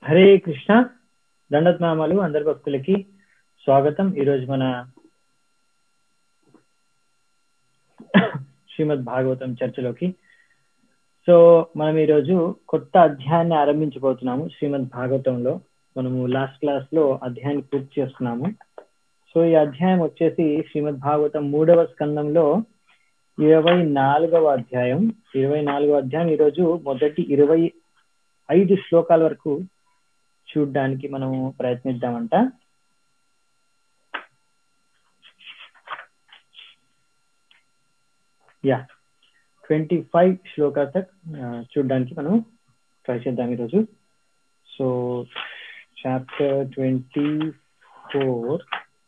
హరే కృష్ణ దండత్నామాలు అందరి భక్తులకి స్వాగతం ఈరోజు మన శ్రీమద్ భాగవతం చర్చలోకి సో మనం ఈరోజు కొత్త అధ్యాయాన్ని ఆరంభించబోతున్నాము శ్రీమద్ భాగవతంలో మనము లాస్ట్ క్లాస్ లో అధ్యాయాన్ని పూర్తి చేస్తున్నాము సో ఈ అధ్యాయం వచ్చేసి శ్రీమద్ భాగవతం మూడవ స్కందంలో ఇరవై నాలుగవ అధ్యాయం ఇరవై నాలుగవ అధ్యాయం ఈరోజు మొదటి ఇరవై ఐదు శ్లోకాల వరకు చూడడానికి మనము ప్రయత్నిద్దామంట యా ట్వంటీ ఫైవ్ శ్లోకా తక్ చూడడానికి మనం ట్రై చేద్దాం ఈరోజు so chapter twenty four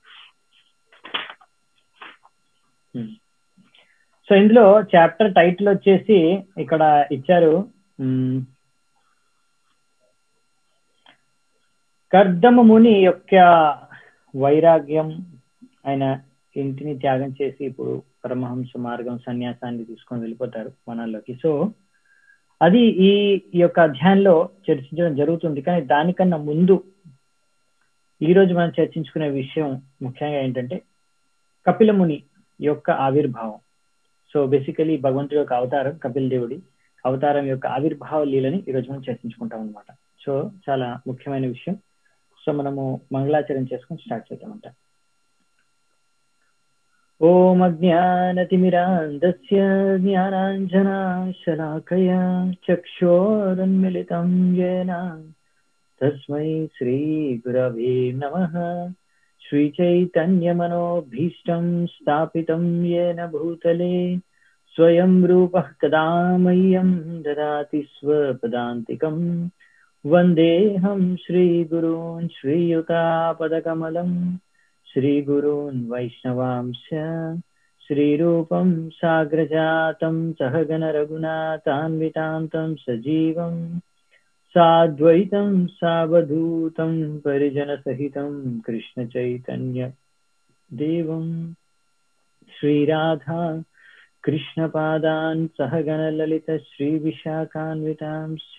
so ఇందులో చాప్టర్ టైటిల్ వచ్చేసి ఇక్కడ ఇచ్చారు కర్దమ ముని యొక్క వైరాగ్యం ఆయన ఇంటిని త్యాగం చేసి ఇప్పుడు పరమహంస మార్గం సన్యాసాన్ని తీసుకొని వెళ్ళిపోతారు వనాల్లోకి సో అది ఈ యొక్క అధ్యాయంలో చర్చించడం జరుగుతుంది కానీ దానికన్నా ముందు ఈ రోజు మనం చర్చించుకునే విషయం ముఖ్యంగా ఏంటంటే కపిల ముని యొక్క ఆవిర్భావం సో బేసికలీ భగవంతుడి యొక్క అవతారం కపిల దేవుడి అవతారం యొక్క ఆవిర్భావ లీలని ఈరోజు మనం చర్చించుకుంటాం అనమాట సో చాలా ముఖ్యమైన విషయం సో మనము మంగళాచరణ చేసుకుని స్టార్ట్ చేద్దామంట ఓం అజ్ఞానతిమిరాంధస్య జ్ఞానాంజనాశలాకయా చక్షోరన్మిళితం येन తస్మై శ్రీ గురవే నమః श्रीचैतन्यमनोभीष्टं स्थापितं येन भूतले स्वयं रूपः कदा मह्यं ददाति स्वपदान्तिकम् वन्देऽहं श्रीगुरून् श्रीयुतापदकमलं श्रीगुरून् वैष्णवांश्च श्रीरूपं साग्रजातं सहगणरघुनाथान्वितान्तं सजीवम् साद्वैतं सावधूतं परिजनसहितं कृष्णचैतन्य देवं श्रीराधा कृष्णपादान् सहगणललित श्रीविशाखान्वितांश्च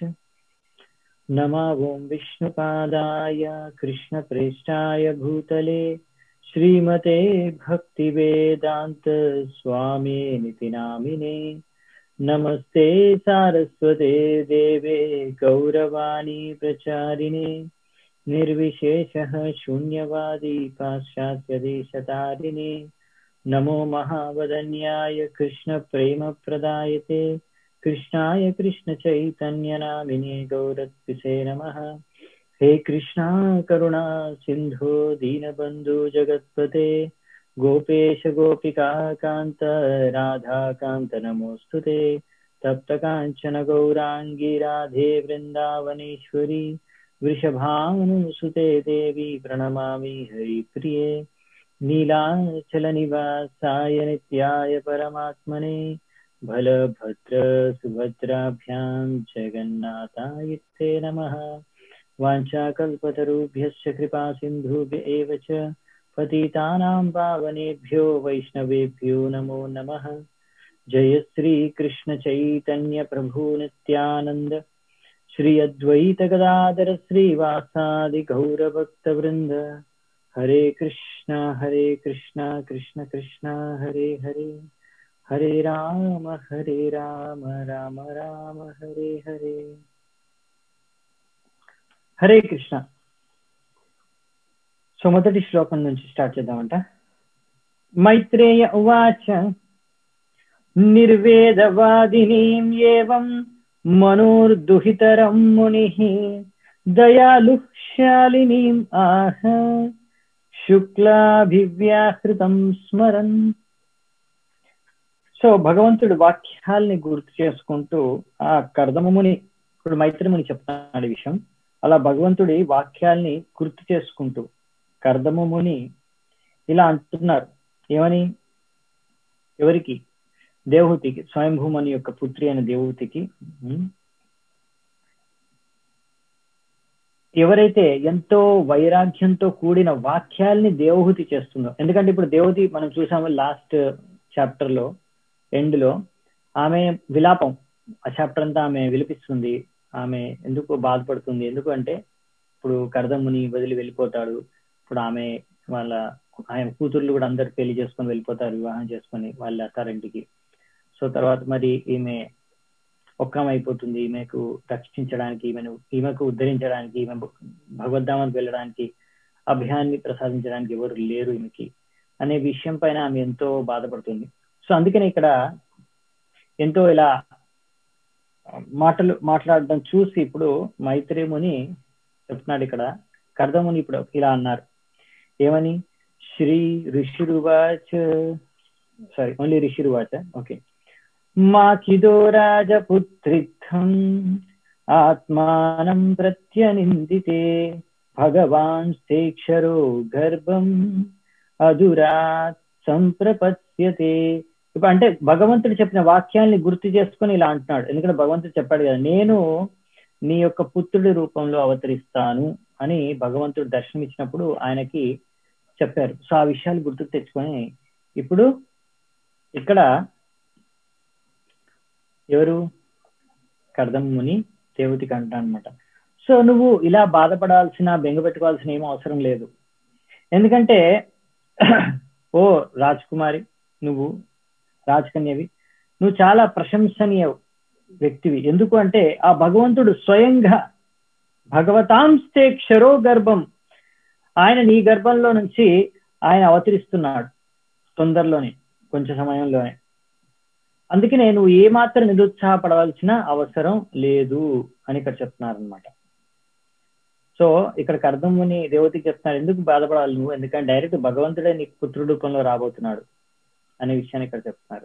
नमा ॐ विष्णुपादाय कृष्णप्रेष्ठाय भूतले श्रीमते भक्तिवेदान्त स्वामिनिति नामिने नमस्ते सारस्वते देवे गौरवाणी प्रचारिणे निर्विशेषः शून्यवादी पाश्चात्यदेशतारिणे नमो महावदन्याय कृष्णप्रेमप्रदायते कृष्णाय कृष्णचैतन्यनामिने गौरत्पिसे नमः हे कृष्णा करुणा सिन्धो दीनबन्धु जगत्पते गोपेश गोपिका कान्त राधाकान्त नमोऽस्तु ते तप्तकाञ्चन गौराङ्गी राधे वृन्दावनेश्वरी वृषभानुसुते देवी प्रणमामि हरिप्रिये नीलाचलनिवासाय नित्याय परमात्मने बलभद्र सुभद्राभ्यां जगन्नाथाय ते नमः वाञ्छाकल्पतरुभ्यश्च कृपा सिन्धुभ्य एव च पतितानां पावनेभ्यो वैष्णवेभ्यो नमो नमः जय श्रीकृष्ण चैतन्य प्रभु नित्यानन्द श्री अद्वैत गदाधर श्रीवासादि गौरभक्तवृन्द हरे कृष्ण हरे कृष्ण कृष्ण कृष्ण हरे हरे हरे राम हरे राम राम राम हरे हरे హరే కృష్ణ సో మొదటి శ్లోకం నుంచి స్టార్ట్ చేద్దామంట మైత్రేయ ఉవాచ నిర్వేదవాదినీం ఏవం మనోర్దుహితరం ముని దయాలు శాలినీం ఆహ శుక్లాభివ్యాహృతం స్మరన్ సో భగవంతుడు వాక్యాల్ని గుర్తు చేసుకుంటూ ఆ కర్దమముని ఇప్పుడు మైత్రిముని చెప్తున్నాడు ఈ విషయం అలా భగవంతుడి వాక్యాల్ని గుర్తు చేసుకుంటూ కర్దమముని ఇలా అంటున్నారు ఏమని ఎవరికి దేవహూతికి స్వయంభూమని యొక్క పుత్రి అయిన దేవహూతికి ఎవరైతే ఎంతో వైరాగ్యంతో కూడిన వాక్యాల్ని దేవహూతి చేస్తుందో ఎందుకంటే ఇప్పుడు దేవహూతి మనం చూసాము లాస్ట్ చాప్టర్ లో ఎండ్ లో ఆమె విలాపం ఆ చాప్టర్ అంతా ఆమె విలిపిస్తుంది ఆమె ఎందుకు బాధపడుతుంది ఎందుకు అంటే ఇప్పుడు కర్దముని వదిలి వెళ్ళిపోతాడు ఇప్పుడు ఆమె వాళ్ళ ఆయన కూతుర్లు కూడా అందరు పెళ్లి చేసుకొని వెళ్ళిపోతారు వివాహం చేసుకొని వాళ్ళ అత్తారింటికి సో తర్వాత మరి ఈమె ఒక్కం అయిపోతుంది ఈమెకు రక్షించడానికి ఈమెను ఈమెకు ఉద్ధరించడానికి ఈమె భగవద్ధామానికి వెళ్ళడానికి అభయాన్ని ప్రసాదించడానికి ఎవరు లేరు ఈమెకి అనే విషయం పైన ఆమె ఎంతో బాధపడుతుంది సో అందుకని ఇక్కడ ఎంతో ఇలా మాటలు మాట్లాడడం చూసి ఇప్పుడు మైత్రేముని చెప్తున్నాడు ఇక్కడ కర్దముని ఇప్పుడు ఇలా అన్నారు ఏమని శ్రీ ఋషిరువాచ సారీ ఓన్లీ ఋషిరువాచ ఓకే మాచిదో రాజపుత్రిత్వం ఆత్మానం ప్రత్యనిందితే భగవాన్ శేక్షరో గర్భం అదురాత్ సంప్రపత్యతే ఇప్పుడు అంటే భగవంతుడు చెప్పిన వాక్యాల్ని గుర్తు చేసుకొని ఇలా అంటున్నాడు ఎందుకంటే భగవంతుడు చెప్పాడు కదా నేను నీ యొక్క పుత్రుడి రూపంలో అవతరిస్తాను అని భగవంతుడు దర్శనం ఇచ్చినప్పుడు ఆయనకి చెప్పారు సో ఆ విషయాలు గుర్తుకు తెచ్చుకొని ఇప్పుడు ఇక్కడ ఎవరు కర్దం ముని దేవతికి అంటా అనమాట సో నువ్వు ఇలా బాధపడాల్సిన బెంగ పెట్టుకోవాల్సిన ఏం అవసరం లేదు ఎందుకంటే ఓ రాజ్కుమారి నువ్వు రాజకన్యవి నువ్వు చాలా ప్రశంసనీయ వ్యక్తివి ఎందుకు అంటే ఆ భగవంతుడు స్వయంగా భగవతాంస్తే క్షరో గర్భం ఆయన నీ గర్భంలో నుంచి ఆయన అవతరిస్తున్నాడు తొందరలోనే కొంచెం సమయంలోనే అందుకనే నువ్వు ఏమాత్రం నిరుత్సాహపడవలసిన అవసరం లేదు అని ఇక్కడ చెప్తున్నారు అనమాట సో ఇక్కడికి అర్థముని దేవతకి చెప్తున్నారు ఎందుకు బాధపడాలి నువ్వు ఎందుకంటే డైరెక్ట్ భగవంతుడే నీ పుత్రుడు రూపంలో రాబోతున్నాడు అనే విషయాన్ని ఇక్కడ చెప్తున్నారు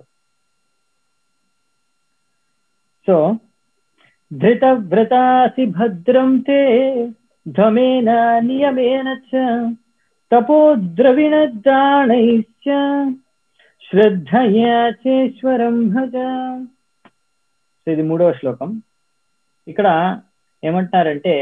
సో ధృత వ్రతాసి భద్రం తే ధమేన నియమేన చ తపోద్రవిణ దానైశ్చ శ్రద్ధయా చేశ్వరం భజ సో ఇది మూడవ శ్లోకం ఇక్కడ ఏమంటున్నారంటే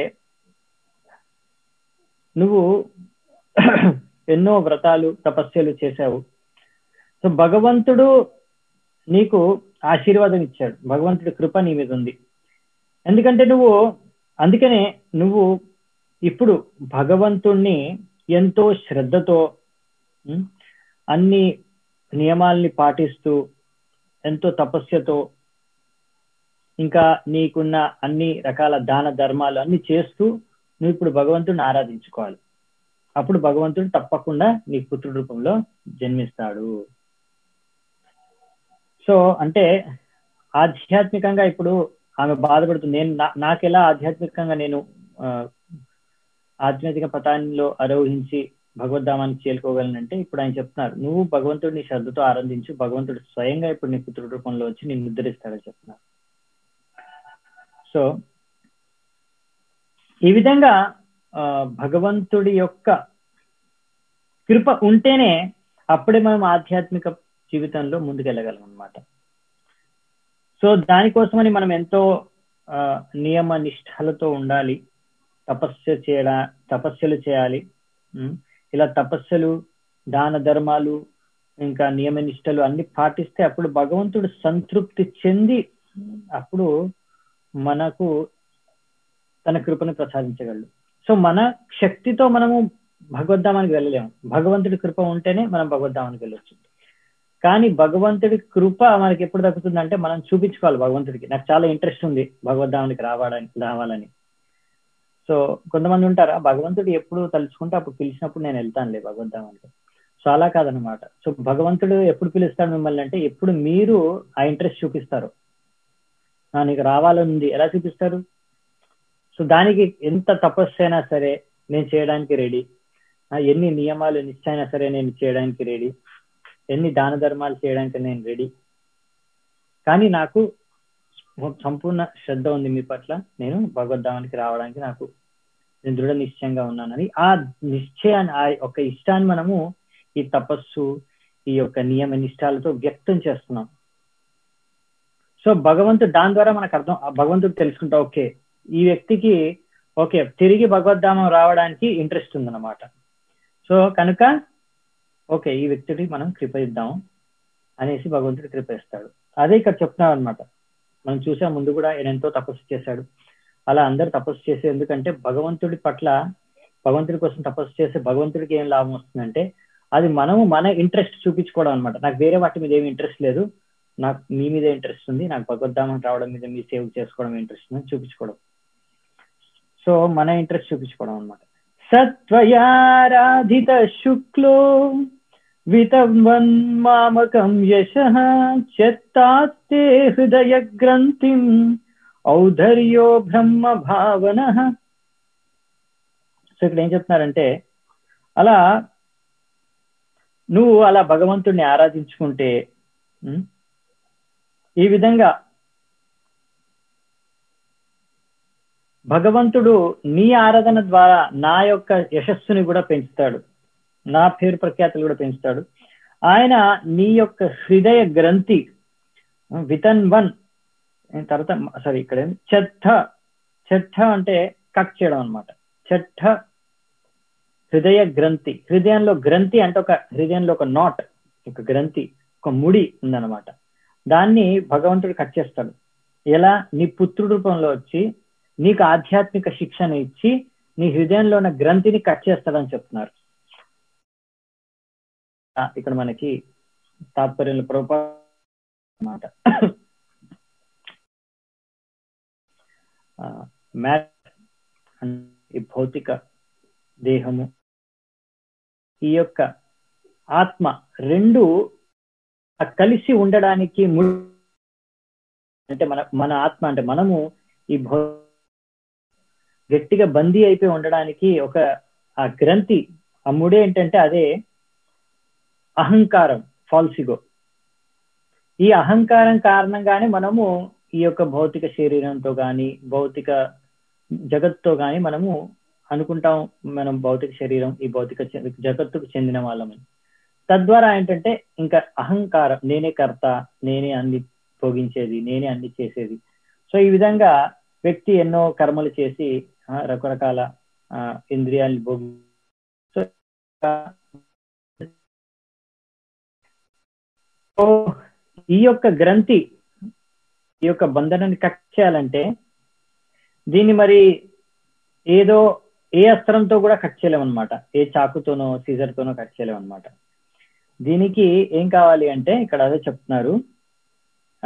నువ్వు ఎన్నో వ్రతాలు తపస్యలు చేశావు సో భగవంతుడు నీకు ఆశీర్వాదం ఇచ్చాడు భగవంతుడి కృప నీ మీద ఉంది ఎందుకంటే నువ్వు అందుకనే నువ్వు ఇప్పుడు భగవంతుణ్ణి ఎంతో శ్రద్ధతో అన్ని నియమాల్ని పాటిస్తూ ఎంతో తపస్యతో ఇంకా నీకున్న అన్ని రకాల దాన ధర్మాలు అన్ని చేస్తూ నువ్వు ఇప్పుడు భగవంతుడిని ఆరాధించుకోవాలి అప్పుడు భగవంతుడు తప్పకుండా నీ పుత్రుడి రూపంలో జన్మిస్తాడు సో అంటే ఆధ్యాత్మికంగా ఇప్పుడు ఆమె బాధపడుతుంది నేను నాకెలా ఆధ్యాత్మికంగా నేను ఆధ్యాత్మిక పథాన్నిలో ఆరోహించి భగవద్ధామానికి చేరుకోగలనంటే ఇప్పుడు ఆయన చెప్తున్నారు నువ్వు భగవంతుడిని శ్రద్ధతో ఆనందించు భగవంతుడు స్వయంగా ఇప్పుడు నీ పుత్రుడి రూపంలో వచ్చి నేను ముద్రిస్తాడని చెప్తున్నారు సో ఈ విధంగా భగవంతుడి యొక్క కృప ఉంటేనే అప్పుడే మనం ఆధ్యాత్మిక జీవితంలో ముందుకెళ్ళగలం అనమాట సో దానికోసమని మనం ఎంతో నియమ నిష్ఠలతో ఉండాలి తపస్సు చేయడా తపస్సులు చేయాలి ఇలా తపస్సులు దాన ధర్మాలు ఇంకా నియమ నిష్టలు అన్ని పాటిస్తే అప్పుడు భగవంతుడు సంతృప్తి చెంది అప్పుడు మనకు తన కృపను ప్రసాదించగలడు సో మన శక్తితో మనము భగవద్ధామానికి వెళ్ళలేము భగవంతుడి కృప ఉంటేనే మనం భగవద్ధామానికి వెళ్ళొచ్చు కానీ భగవంతుడి కృప మనకి ఎప్పుడు దక్కుతుందంటే మనం చూపించుకోవాలి భగవంతుడికి నాకు చాలా ఇంట్రెస్ట్ ఉంది భగవద్ధామానికి రావడానికి రావాలని సో కొంతమంది ఉంటారా భగవంతుడు ఎప్పుడు తలుచుకుంటే అప్పుడు పిలిచినప్పుడు నేను వెళ్తానులే భగవద్ధామానికి సో అలా కాదనమాట సో భగవంతుడు ఎప్పుడు పిలుస్తాడు మిమ్మల్ని అంటే ఎప్పుడు మీరు ఆ ఇంట్రెస్ట్ చూపిస్తారు నీకు రావాలని ఎలా చూపిస్తారు సో దానికి ఎంత తపస్సు అయినా సరే నేను చేయడానికి రెడీ ఎన్ని నియమాలు నిశ్చయినా సరే నేను చేయడానికి రెడీ ఎన్ని దాన ధర్మాలు చేయడానికి నేను రెడీ కానీ నాకు సంపూర్ణ శ్రద్ధ ఉంది మీ పట్ల నేను భగవద్ధామానికి రావడానికి నాకు నేను దృఢ నిశ్చయంగా ఉన్నానని ఆ నిశ్చయాన్ని ఆ యొక్క ఇష్టాన్ని మనము ఈ తపస్సు ఈ యొక్క నియమ నిష్టాలతో వ్యక్తం చేస్తున్నాం సో భగవంతుడు దాని ద్వారా మనకు అర్థం భగవంతుడు తెలుసుకుంటా ఓకే ఈ వ్యక్తికి ఓకే తిరిగి భగవద్ధామం రావడానికి ఇంట్రెస్ట్ ఉందన్నమాట సో కనుక ఓకే ఈ వ్యక్తికి మనం కృప ఇద్దాము అనేసి భగవంతుడు కృప ఇస్తాడు అదే ఇక్కడ చెప్తున్నాడు అనమాట మనం చూసా ముందు కూడా ఆయన ఎంతో తపస్సు చేశాడు అలా అందరు తపస్సు చేసే ఎందుకంటే భగవంతుడి పట్ల భగవంతుడి కోసం తపస్సు చేస్తే భగవంతుడికి ఏం లాభం వస్తుందంటే అది మనము మన ఇంట్రెస్ట్ చూపించుకోవడం అనమాట నాకు వేరే వాటి మీద ఏమి ఇంట్రెస్ట్ లేదు నాకు మీ మీద ఇంట్రెస్ట్ ఉంది నాకు భగవద్ధామం రావడం మీద మీ సేవ్ చేసుకోవడం ఇంట్రెస్ట్ ఉంది చూపించుకోవడం సో మన ఇంట్రెస్ట్ చూపించుకోవడం అనమాట సత్వయారాధిత శుక్లో వితన్మామకం యశ చెత్తాస్తే హృదయ గ్రంథిం ఔధర్యో బ్రహ్మ భావన సో ఇక్కడ ఏం చెప్తున్నారంటే అలా నువ్వు అలా భగవంతుడిని ఆరాధించుకుంటే ఈ విధంగా భగవంతుడు నీ ఆరాధన ద్వారా నా యొక్క యశస్సుని కూడా పెంచుతాడు నా పేరు ప్రఖ్యాతులు కూడా పెంచుతాడు ఆయన నీ యొక్క హృదయ గ్రంథి వితన్ వన్ తర్వాత సారీ ఇక్కడ చెత్త చెత్త అంటే కట్ చేయడం అనమాట చెట్ట హృదయ గ్రంథి హృదయంలో గ్రంథి అంటే ఒక హృదయంలో ఒక నాట్ ఒక గ్రంథి ఒక ముడి ఉందన్నమాట దాన్ని భగవంతుడు కట్ చేస్తాడు ఎలా నీ పుత్రుడు రూపంలో వచ్చి నీకు ఆధ్యాత్మిక శిక్షణ ఇచ్చి నీ హృదయంలో ఉన్న గ్రంథిని కట్ చేస్తాడని చెప్తున్నారు ఇక్కడ మనకి తాత్పర్యంలో ప్రభుపా అన్నమాట మ్యాట్ ఈ భౌతిక దేహము ఈ యొక్క ఆత్మ రెండు కలిసి ఉండడానికి అంటే మన మన ఆత్మ అంటే మనము ఈ భౌ గట్టిగా బందీ అయిపోయి ఉండడానికి ఒక ఆ గ్రంథి ఆ ముడి ఏంటంటే అదే అహంకారం ఫాల్సిగో ఈ అహంకారం కారణంగానే మనము ఈ యొక్క భౌతిక శరీరంతో గాని భౌతిక జగత్తుతో గాని మనము అనుకుంటాం మనం భౌతిక శరీరం ఈ భౌతిక జగత్తుకు చెందిన వాళ్ళమని తద్వారా ఏంటంటే ఇంకా అహంకారం నేనే కర్త నేనే అన్ని భోగించేది నేనే అన్ని చేసేది సో ఈ విధంగా వ్యక్తి ఎన్నో కర్మలు చేసి రకరకాల ఇంద్రియాలను భోగి సో ఈ యొక్క గ్రంథి ఈ యొక్క బంధనాన్ని కట్ చేయాలంటే దీన్ని మరి ఏదో ఏ అస్త్రంతో కూడా కట్ చేయలేమన్నమాట ఏ చాకుతోనో సీజర్తోనో కట్ చేయలేమన్నమాట దీనికి ఏం కావాలి అంటే ఇక్కడ అదే చెప్తున్నారు ఆ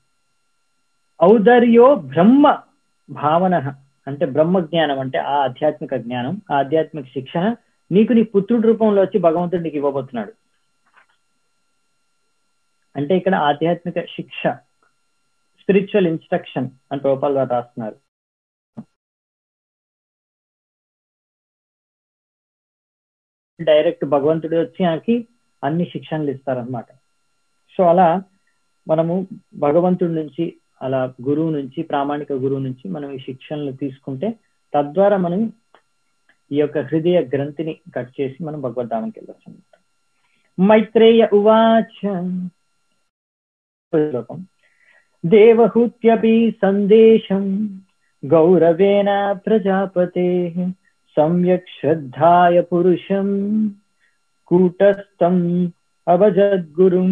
ఔదర్యో బ్రహ్మ భావన అంటే బ్రహ్మ జ్ఞానం అంటే ఆ ఆధ్యాత్మిక జ్ఞానం ఆ ఆధ్యాత్మిక శిక్షణ నీకు నీ పుత్రుడి రూపంలో వచ్చి భగవంతుడు నీకు ఇవ్వబోతున్నాడు అంటే ఇక్కడ ఆధ్యాత్మిక శిక్ష స్పిరిచువల్ ఇన్స్ట్రక్షన్ అని ప్రభుపాల్ గారు రాస్తున్నారు డైరెక్ట్ భగవంతుడు వచ్చి మనకి అన్ని శిక్షణలు ఇస్తారనమాట సో అలా మనము భగవంతుడి నుంచి అలా గురువు నుంచి ప్రామాణిక గురువు నుంచి మనం ఈ శిక్షణలు తీసుకుంటే తద్వారా మనం ఈ యొక్క హృదయ గ్రంథిని కట్ చేసి మనం భగవద్ధామంకి వెళ్ళొచ్చు అనమాట మైత్రేయ ఉవాచ శ్లోకం దేవహూత్యపి సందేశం గౌరవేణ ప్రజాపతే సమ్యక్ శ్రద్ధాయ పురుషం కూటస్థం అవజద్గురుం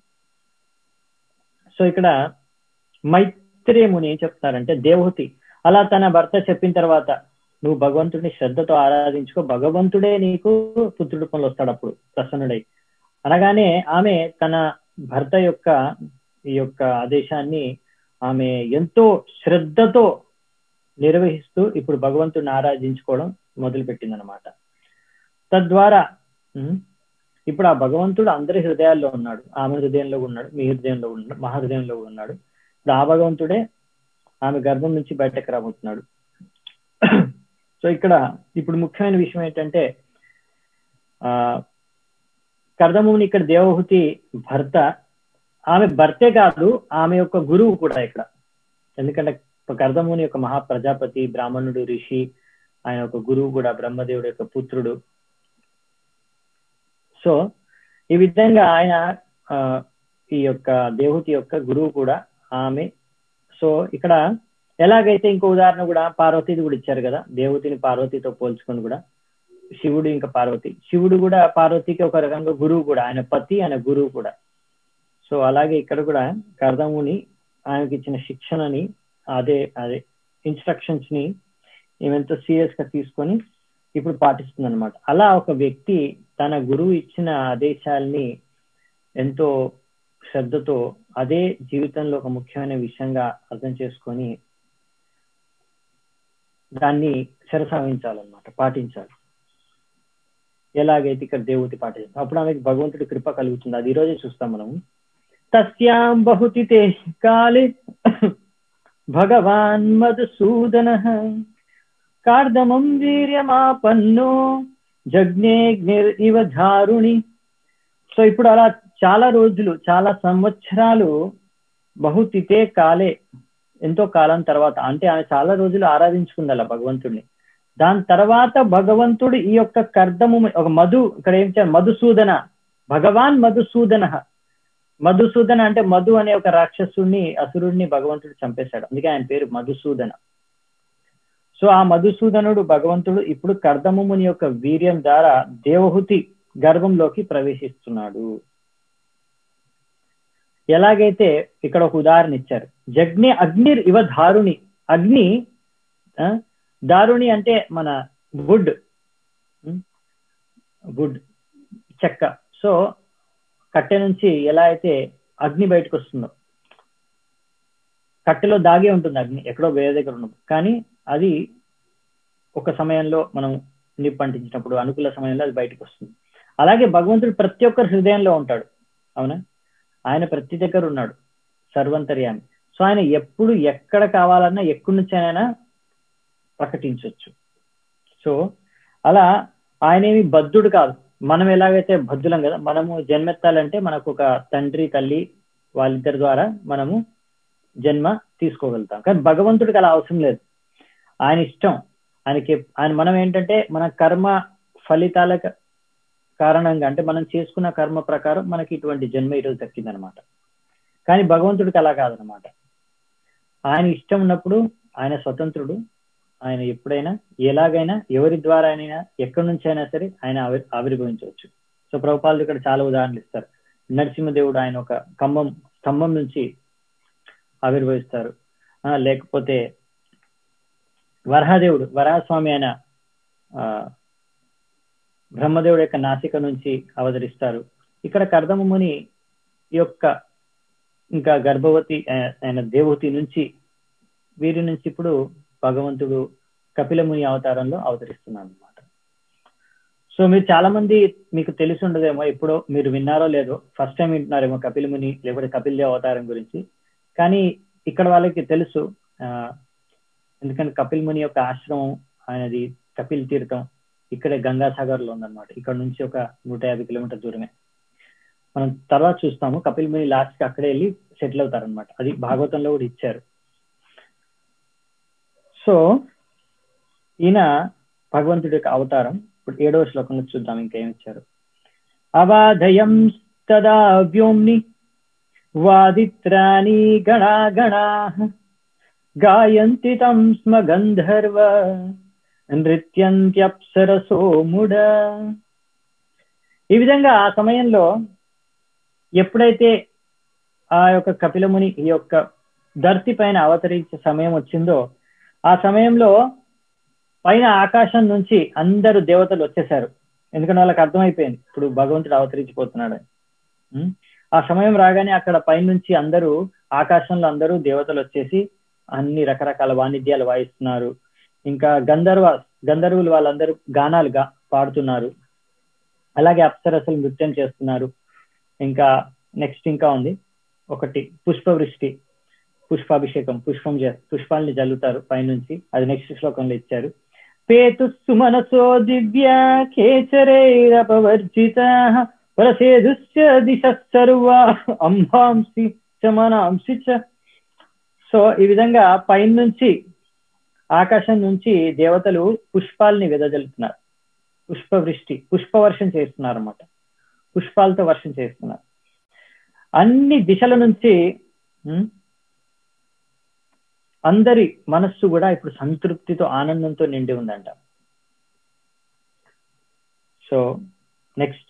సో ఇక్కడ మైత్రేముని ఏం చెప్తున్నారంటే దేవహూతి అలా తన భర్త చెప్పిన తర్వాత నువ్వు భగవంతుడిని శ్రద్ధతో ఆరాధించుకో భగవంతుడే నీకు పుత్రుడి రూపంలో వస్తాడు అప్పుడు ప్రసన్నుడై అనగానే ఆమె తన భర్త యొక్క ఈ యొక్క ఆదేశాన్ని ఆమె ఎంతో శ్రద్ధతో నిర్వహిస్తూ ఇప్పుడు భగవంతుడిని ఆరాధించుకోవడం మొదలుపెట్టింది అనమాట తద్వారా ఇప్పుడు ఆ భగవంతుడు అందరి హృదయాల్లో ఉన్నాడు ఆమె హృదయంలో ఉన్నాడు మీ హృదయంలో ఉన్నాడు మా హృదయంలో ఉన్నాడు ఇప్పుడు ఆ భగవంతుడే ఆమె గర్భం నుంచి బయటకు రాబోతున్నాడు సో ఇక్కడ ఇప్పుడు ముఖ్యమైన విషయం ఏంటంటే ఆ కర్దముని ఇక్కడ దేవహూతి భర్త ఆమె భర్తే కాదు ఆమె యొక్క గురువు కూడా ఇక్కడ ఎందుకంటే కర్దముని యొక్క మహాప్రజాపతి బ్రాహ్మణుడు ఋషి ఆయన ఒక గురువు కూడా బ్రహ్మదేవుడు యొక్క పుత్రుడు సో ఈ విధంగా ఆయన ఈ యొక్క దేవహూతి యొక్క గురువు కూడా ఆమె సో ఇక్కడ ఎలాగైతే ఇంకో ఉదాహరణ కూడా పార్వతీది కూడా ఇచ్చారు కదా దేవతిని పార్వతితో పోల్చుకొని కూడా శివుడు ఇంకా పార్వతి శివుడు కూడా పార్వతికి ఒక రకంగా గురువు కూడా ఆయన పతి ఆయన గురువు కూడా సో అలాగే ఇక్కడ కూడా కర్దముని ఆయనకి ఇచ్చిన శిక్షణని అదే అదే ఇన్స్ట్రక్షన్స్ ని ఏమెంతో సీరియస్ గా తీసుకొని ఇప్పుడు పాటిస్తుంది అనమాట అలా ఒక వ్యక్తి తన గురువు ఇచ్చిన ఆదేశాల్ని ఎంతో శ్రద్ధతో అదే జీవితంలో ఒక ముఖ్యమైన విషయంగా అర్థం చేసుకొని దాన్ని శిరసావించాలన్నమాట పాటించాలి ఎలాగైతే ఇక్కడ దేవుడి పాటించాలి అప్పుడు ఆమెకి భగవంతుడి కృప కలుగుతుంది అది ఈరోజే చూస్తాం మనము తస్యాం బహుతితే కాలే భగవాన్ మధుసూదన కార్దమం వీర్యమాపన్నో జగ్నేగ్నిర్ ఇవ ధారుణి సో ఇప్పుడు అలా చాలా రోజులు చాలా సంవత్సరాలు బహుతితే కాలే ఎంతో కాలం తర్వాత అంటే ఆమె చాలా రోజులు ఆరాధించుకుంది అలా భగవంతుడిని దాని తర్వాత భగవంతుడు ఈ యొక్క కర్దము ఒక మధు ఇక్కడ ఏం చేయాలి మధుసూదన భగవాన్ మధుసూదన మధుసూదన అంటే మధు అనే ఒక రాక్షసుడిని అసురుడిని భగవంతుడు చంపేశాడు అందుకే ఆయన పేరు మధుసూదన సో ఆ మధుసూదనుడు భగవంతుడు ఇప్పుడు కర్దముని యొక్క వీర్యం ద్వారా దేవహుతి గర్భంలోకి ప్రవేశిస్తున్నాడు ఎలాగైతే ఇక్కడ ఒక ఉదాహరణ ఇచ్చారు జగ్ని అగ్నిర్ ఇవ ధారుణి అగ్ని దారుణి అంటే మన వుడ్ వుడ్ చెక్క సో కట్టె నుంచి ఎలా అయితే అగ్ని బయటకు వస్తుందో కట్టెలో దాగే ఉంటుంది అగ్ని ఎక్కడో వేరే దగ్గర ఉండదు కానీ అది ఒక సమయంలో మనం నిప్పంటించినప్పుడు అనుకూల సమయంలో అది బయటకు వస్తుంది అలాగే భగవంతుడు ప్రతి ఒక్కరి హృదయంలో ఉంటాడు అవునా ఆయన ప్రతి దగ్గర ఉన్నాడు సర్వంతర్యామి సో ఆయన ఎప్పుడు ఎక్కడ కావాలన్నా ఎక్కడి నుంచి అయినా ప్రకటించవచ్చు సో అలా ఆయన ఏమి బద్ధుడు కాదు మనం ఎలాగైతే బద్ధులం కదా మనము జన్మెత్తాలంటే మనకు ఒక తండ్రి తల్లి వాళ్ళిద్దరి ద్వారా మనము జన్మ తీసుకోగలుగుతాం కానీ భగవంతుడికి అలా అవసరం లేదు ఆయన ఇష్టం ఆయనకి ఆయన మనం ఏంటంటే మన కర్మ ఫలితాల కారణంగా అంటే మనం చేసుకున్న కర్మ ప్రకారం మనకి ఇటువంటి జన్మ ఈరోజు దక్కిందనమాట కానీ భగవంతుడికి అలా కాదనమాట ఆయన ఇష్టం ఉన్నప్పుడు ఆయన స్వతంత్రుడు ఆయన ఎప్పుడైనా ఎలాగైనా ఎవరి ద్వారా అయినా ఎక్కడి నుంచి అయినా సరే ఆయన ఆవిర్భవించవచ్చు సో ప్రభుపాలు ఇక్కడ చాలా ఉదాహరణలు ఇస్తారు నరసింహదేవుడు ఆయన ఒక కంబం స్తంభం నుంచి ఆవిర్భవిస్తారు లేకపోతే వరహదేవుడు వరహస్వామి ఆయన బ్రహ్మదేవుడు యొక్క నాసిక నుంచి అవతరిస్తారు ఇక్కడ కర్దముని యొక్క ఇంకా గర్భవతి ఆయన దేవహుతి నుంచి వీరి నుంచి ఇప్పుడు భగవంతుడు కపిలముని అవతారంలో అవతరిస్తున్నాడు అనమాట సో మీరు చాలా మంది మీకు తెలిసి ఉండదేమో ఎప్పుడో మీరు విన్నారో లేదో ఫస్ట్ టైం వింటున్నారేమో కపిలముని లేకపోతే కపిల్ దేవ్ అవతారం గురించి కానీ ఇక్కడ వాళ్ళకి తెలుసు ఎందుకంటే కపిల్ ముని యొక్క ఆశ్రమం ఆయనది కపిల్ తీర్థం ఇక్కడే గంగాసాగర్ లో ఉందన్నమాట ఇక్కడ నుంచి ఒక నూట యాభై కిలోమీటర్ దూరమే మనం తర్వాత చూస్తాము కపిల్ ముని లాస్ట్ కి అక్కడే వెళ్ళి సెటిల్ అవుతారనమాట అది భాగవతంలో కూడా ఇచ్చారు సో ఈయన భగవంతుడి యొక్క అవతారం ఇప్పుడు ఏడవ శ్లోకంలో చూద్దాం ఇంకా ఏమి ఇచ్చారు అవాధయం తదా వ్యోమ్ని వాదిత్రాణి గణా గణా గాయంతి తం స్మ గంధర్వ నృత్యంత్యప్సరసో ముడ ఈ విధంగా ఆ సమయంలో ఎప్పుడైతే ఆ యొక్క కపిలముని ఈ యొక్క ధర్తి పైన అవతరించే సమయం వచ్చిందో ఆ సమయంలో పైన ఆకాశం నుంచి అందరు దేవతలు వచ్చేసారు ఎందుకంటే వాళ్ళకి అర్థమైపోయింది ఇప్పుడు భగవంతుడు అవతరించిపోతున్నాడు ఆ సమయం రాగానే అక్కడ పైనుంచి అందరూ ఆకాశంలో అందరూ దేవతలు వచ్చేసి అన్ని రకరకాల వాణిజ్యాలు వాయిస్తున్నారు ఇంకా గంధర్వ గంధర్వులు వాళ్ళందరూ గానాలుగా పాడుతున్నారు అలాగే అప్సరసలు నృత్యం చేస్తున్నారు ఇంకా నెక్స్ట్ ఇంకా ఉంది ఒకటి పుష్పవృష్టి పుష్పాభిషేకం పుష్పం పుష్పాలని జల్లుతారు పైనుంచి అది నెక్స్ట్ శ్లోకంలో ఇచ్చారు పేతు సుమనసో దివ్య కేచరైరపవర్జిత ప్రసేదుశ్చ దిశ సర్వ అంబాంసి చమనాంసి చ సో ఈ విధంగా పైనుంచి ఆకాశం నుంచి దేవతలు పుష్పాలని వెదజల్లుతున్నారు పుష్పవృష్టి పుష్పవర్షం చేస్తున్నారు అనమాట పుష్పాలతో వర్షం చేస్తున్నారు అన్ని దిశల నుంచి అందరి మనస్సు కూడా ఇప్పుడు సంతృప్తితో ఆనందంతో నిండి ఉందంట సో నెక్స్ట్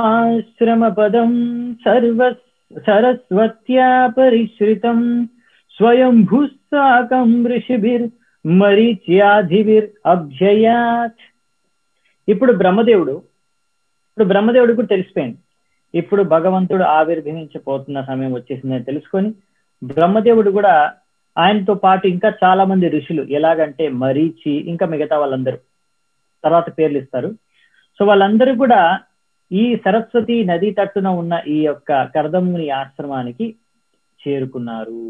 తత్కర్దమాశ్రమ పదం సర్వ సరస్వత్యా పరిశ్రితం స్వయంభూసాకం ఋషిభిర్ మరీచ్యాధిభిర్ అభ్యయాత్ ఇప్పుడు బ్రహ్మదేవుడు ఇప్పుడు బ్రహ్మదేవుడు కూడా తెలిసిపోయింది ఇప్పుడు భగవంతుడు ఆవిర్భవించబోతున్న సమయం వచ్చేసిందని తెలుసుకొని బ్రహ్మదేవుడు కూడా ఆయనతో పాటు ఇంకా చాలా మంది ఋషులు ఎలాగంటే మరీచి ఇంకా మిగతా వాళ్ళందరూ తర్వాత పేర్లు ఇస్తారు సో వాళ్ళందరూ కూడా ఈ సరస్వతి నది తట్టున ఉన్న ఈ యొక్క కర్దముని ఆశ్రమానికి చేరుకున్నారు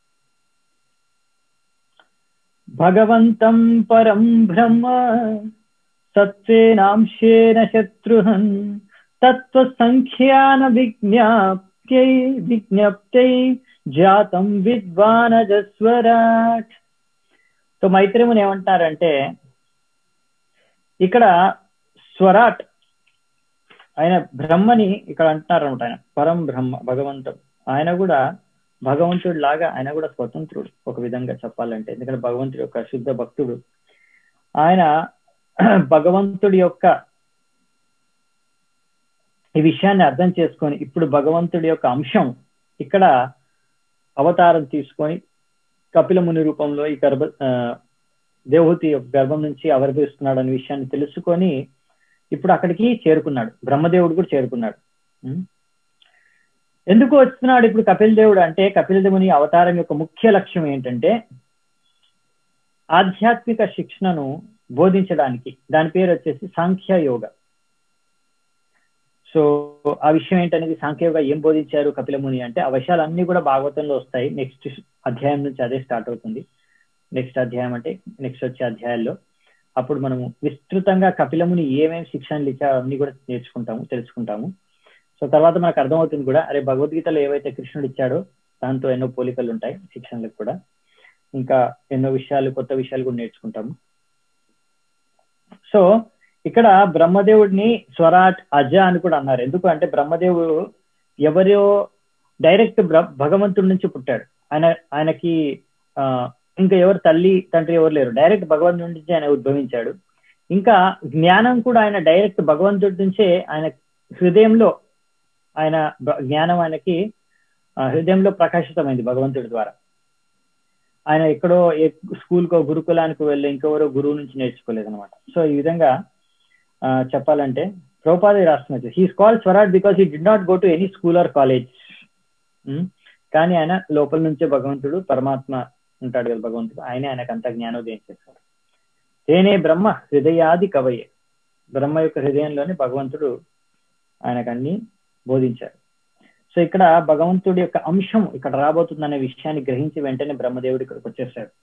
భగవంతం పరం బ్రహ్మ సత్వేనాంశేన శత్రుహన్ తత్వ సంఖ్యాన విజ్ఞాప్త్యై విజ్ఞప్తై జాతం విద్వానజస్వరాట్ సో మైత్రేముని ఏమంటారంటే ఇక్కడ స్వరాట్ ఆయన బ్రహ్మని ఇక్కడ అంటున్నారు అనమాట ఆయన పరం బ్రహ్మ భగవంతం ఆయన కూడా భగవంతుడు లాగా ఆయన కూడా స్వతంత్రుడు ఒక విధంగా చెప్పాలంటే ఎందుకంటే భగవంతుడి యొక్క శుద్ధ భక్తుడు ఆయన భగవంతుడి యొక్క ఈ విషయాన్ని అర్థం చేసుకొని ఇప్పుడు భగవంతుడి యొక్క అంశం ఇక్కడ అవతారం తీసుకొని కపిల ముని రూపంలో ఈ గర్భ దేవహూతి యొక్క గర్భం నుంచి ఆవిర్భవిస్తున్నాడు అనే విషయాన్ని తెలుసుకొని ఇప్పుడు అక్కడికి చేరుకున్నాడు బ్రహ్మదేవుడు కూడా చేరుకున్నాడు ఎందుకు వస్తున్నాడు ఇప్పుడు కపిల దేవుడు అంటే కపిల దేవుని అవతారం యొక్క ముఖ్య లక్ష్యం ఏంటంటే ఆధ్యాత్మిక శిక్షణను బోధించడానికి దాని పేరు వచ్చేసి సాంఖ్య యోగ సో ఆ విషయం ఏంటనేది సాంఖ్యయోగ ఏం బోధించారు కపిలముని అంటే ఆ విషయాలు అన్ని కూడా భాగవతంలో వస్తాయి నెక్స్ట్ అధ్యాయం నుంచి అదే స్టార్ట్ అవుతుంది నెక్స్ట్ అధ్యాయం అంటే నెక్స్ట్ వచ్చే అధ్యాయాల్లో అప్పుడు మనము విస్తృతంగా కపిలముని ఏమేమి శిక్షణలు ఇచ్చారో అన్ని కూడా నేర్చుకుంటాము తెలుసుకుంటాము సో తర్వాత మనకు అర్థమవుతుంది కూడా అరే భగవద్గీతలో ఏవైతే కృష్ణుడు ఇచ్చాడో దాంతో ఎన్నో పోలికలు ఉంటాయి శిక్షణలకు కూడా ఇంకా ఎన్నో విషయాలు కొత్త విషయాలు కూడా నేర్చుకుంటాము సో ఇక్కడ బ్రహ్మదేవుడిని స్వరాట్ అజ అని కూడా అన్నారు ఎందుకు అంటే బ్రహ్మదేవుడు ఎవరో డైరెక్ట్ భగవంతుడి నుంచి పుట్టాడు ఆయన ఆయనకి ఆ ఇంకా ఎవరు తల్లి తండ్రి ఎవరు లేరు డైరెక్ట్ భగవంతుడి నుంచి ఆయన ఉద్భవించాడు ఇంకా జ్ఞానం కూడా ఆయన డైరెక్ట్ భగవంతుడి నుంచే ఆయన హృదయంలో ఆయన జ్ఞానం ఆయనకి హృదయంలో ప్రకాశితమైంది భగవంతుడి ద్వారా ఆయన ఎక్కడో స్కూల్కో గురుకులానికి వెళ్ళి ఇంకెవరో గురువు నుంచి నేర్చుకోలేదు అనమాట సో ఈ విధంగా చెప్పాలంటే ప్రభుపాద రాస్తున్నది హీస్ కాల్ స్వరాట్ because he did not go to any school or college కానీ ఆయన లోపల నుంచే భగవంతుడు పరమాత్మ ఉంటాడు కదా భగవంతుడు ఆయనే ఆయనకు అంత జ్ఞానోదయం చేస్తాడు తేనే బ్రహ్మ హృదయాది కవయే బ్రహ్మ యొక్క హృదయంలోనే భగవంతుడు ఆయనకు అన్ని బోధించారు సో ఇక్కడ భగవంతుడి యొక్క అంశం ఇక్కడ రాబోతుందనే విషయాన్ని గ్రహించి వెంటనే బ్రహ్మదేవుడు ఇక్కడికి వచ్చేసాడు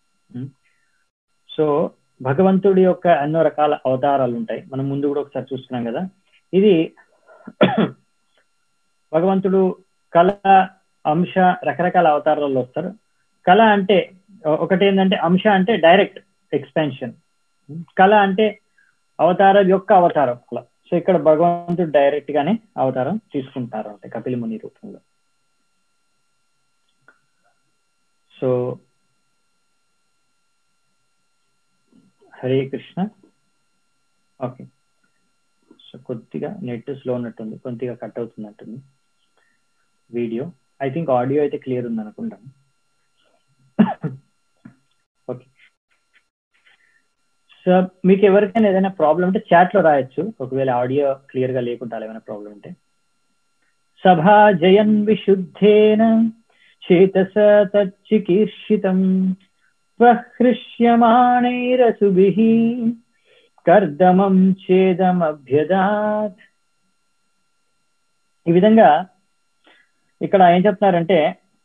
సో భగవంతుడి యొక్క ఎన్నో రకాల అవతారాలు ఉంటాయి మనం ముందు కూడా ఒకసారి చూస్తున్నాం కదా ఇది భగవంతుడు కళ అంశ రకరకాల అవతారాల్లో వస్తారు కళ అంటే ఒకటి ఏంటంటే అంశ అంటే డైరెక్ట్ ఎక్స్పాన్షన్ కళ అంటే అవతారం యొక్క అవతారం అలా సో ఇక్కడ భగవంతుడు డైరెక్ట్ గానే అవతారం తీసుకుంటారు అంటే కపిలి ముని రూపంలో so Hare Krishna okay so కొద్దిగా నెట్ స్లో ఉన్నట్టుంది కొద్దిగా కట్ అవుతున్నట్టుంది వీడియో ఐ థింక్ ఆడియో అయితే క్లియర్ ఉంది అనుకుంటాను ఓకే సో మీకు ఎవరికైనా ఏదైనా ప్రాబ్లం ఉంటే చాట్ లో రాయొచ్చు ఒకవేళ ఆడియో క్లియర్ గా లేకుండా ఏమైనా ప్రాబ్లం ఉంటే సభా జయన్ విశుద్ధేన చేతస తచ్చికీర్షితం ప్రహృష్యమాణైరసుభిః కర్దమం చేదమభ్యదాత్ ఈ విధంగా ఇక్కడ ఏం చెప్తున్నారంటే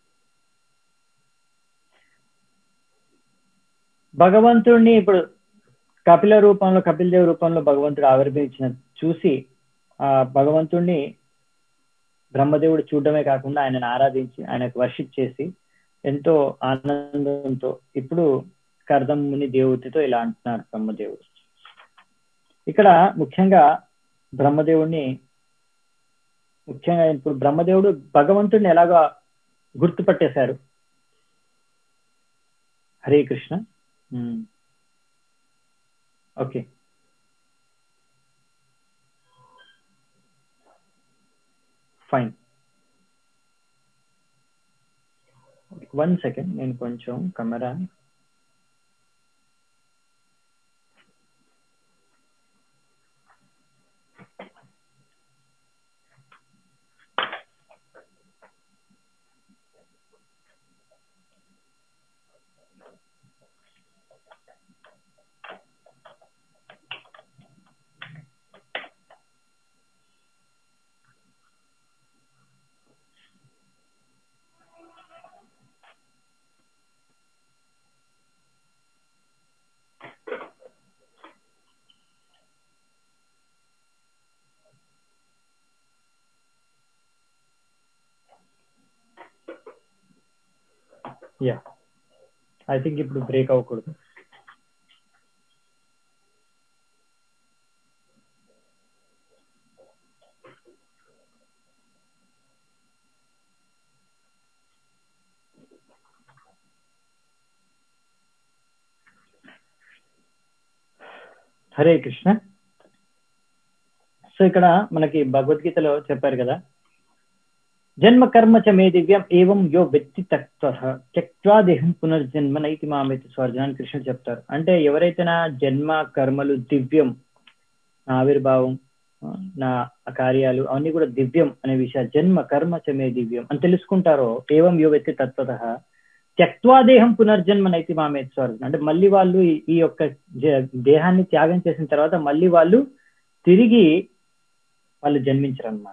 భగవంతుడిని ఇప్పుడు కపిల రూపంలో కపిల దేవ్ రూపంలో భగవంతుడు ఆవిర్భవించిన చూసి ఆ భగవంతుడిని బ్రహ్మదేవుడు చూడడమే కాకుండా ఆయనను ఆరాధించి ఆయనకు వర్షిప్ చేసి ఎంతో ఆనందంతో ఇప్పుడు కర్దముని దేవుడితో ఇలా అంటున్నారు బ్రహ్మదేవుడు ఇక్కడ ముఖ్యంగా బ్రహ్మదేవుడిని ముఖ్యంగా ఇప్పుడు బ్రహ్మదేవుడు భగవంతుడిని ఎలాగా గుర్తుపట్టేశారు Hare Krishna okay fine one second నేను కొంచెం కెమెరా యా ఐ థింక్ ఇప్పుడు బ్రేక్ అవ్వకూడదు హరే కృష్ణ సో ఇక్కడ మనకి భగవద్గీతలో చెప్పారు కదా జన్మ కర్మ చ మే దివ్యం ఏవం యో వ్యక్తి త్యక్వా దేహం పునర్జన్మ నైతి మామైతి స్వర్జన అని కృష్ణుడు చెప్తారు అంటే ఎవరైతే నా జన్మ కర్మలు దివ్యం నా ఆవిర్భావం నా కార్యాలు అవన్నీ కూడా దివ్యం అనే విషయాలు జన్మ కర్మ చ మే దివ్యం అని తెలుసుకుంటారో ఏవం యో వ్యక్తి తత్వత త్యక్వా దేహం పునర్జన్మ నైతి మామైతి స్వర్జన అంటే మళ్ళీ వాళ్ళు ఈ యొక్క దేహాన్ని త్యాగం చేసిన తర్వాత మళ్ళీ వాళ్ళు తిరిగి వాళ్ళు జన్మించరు అనమాట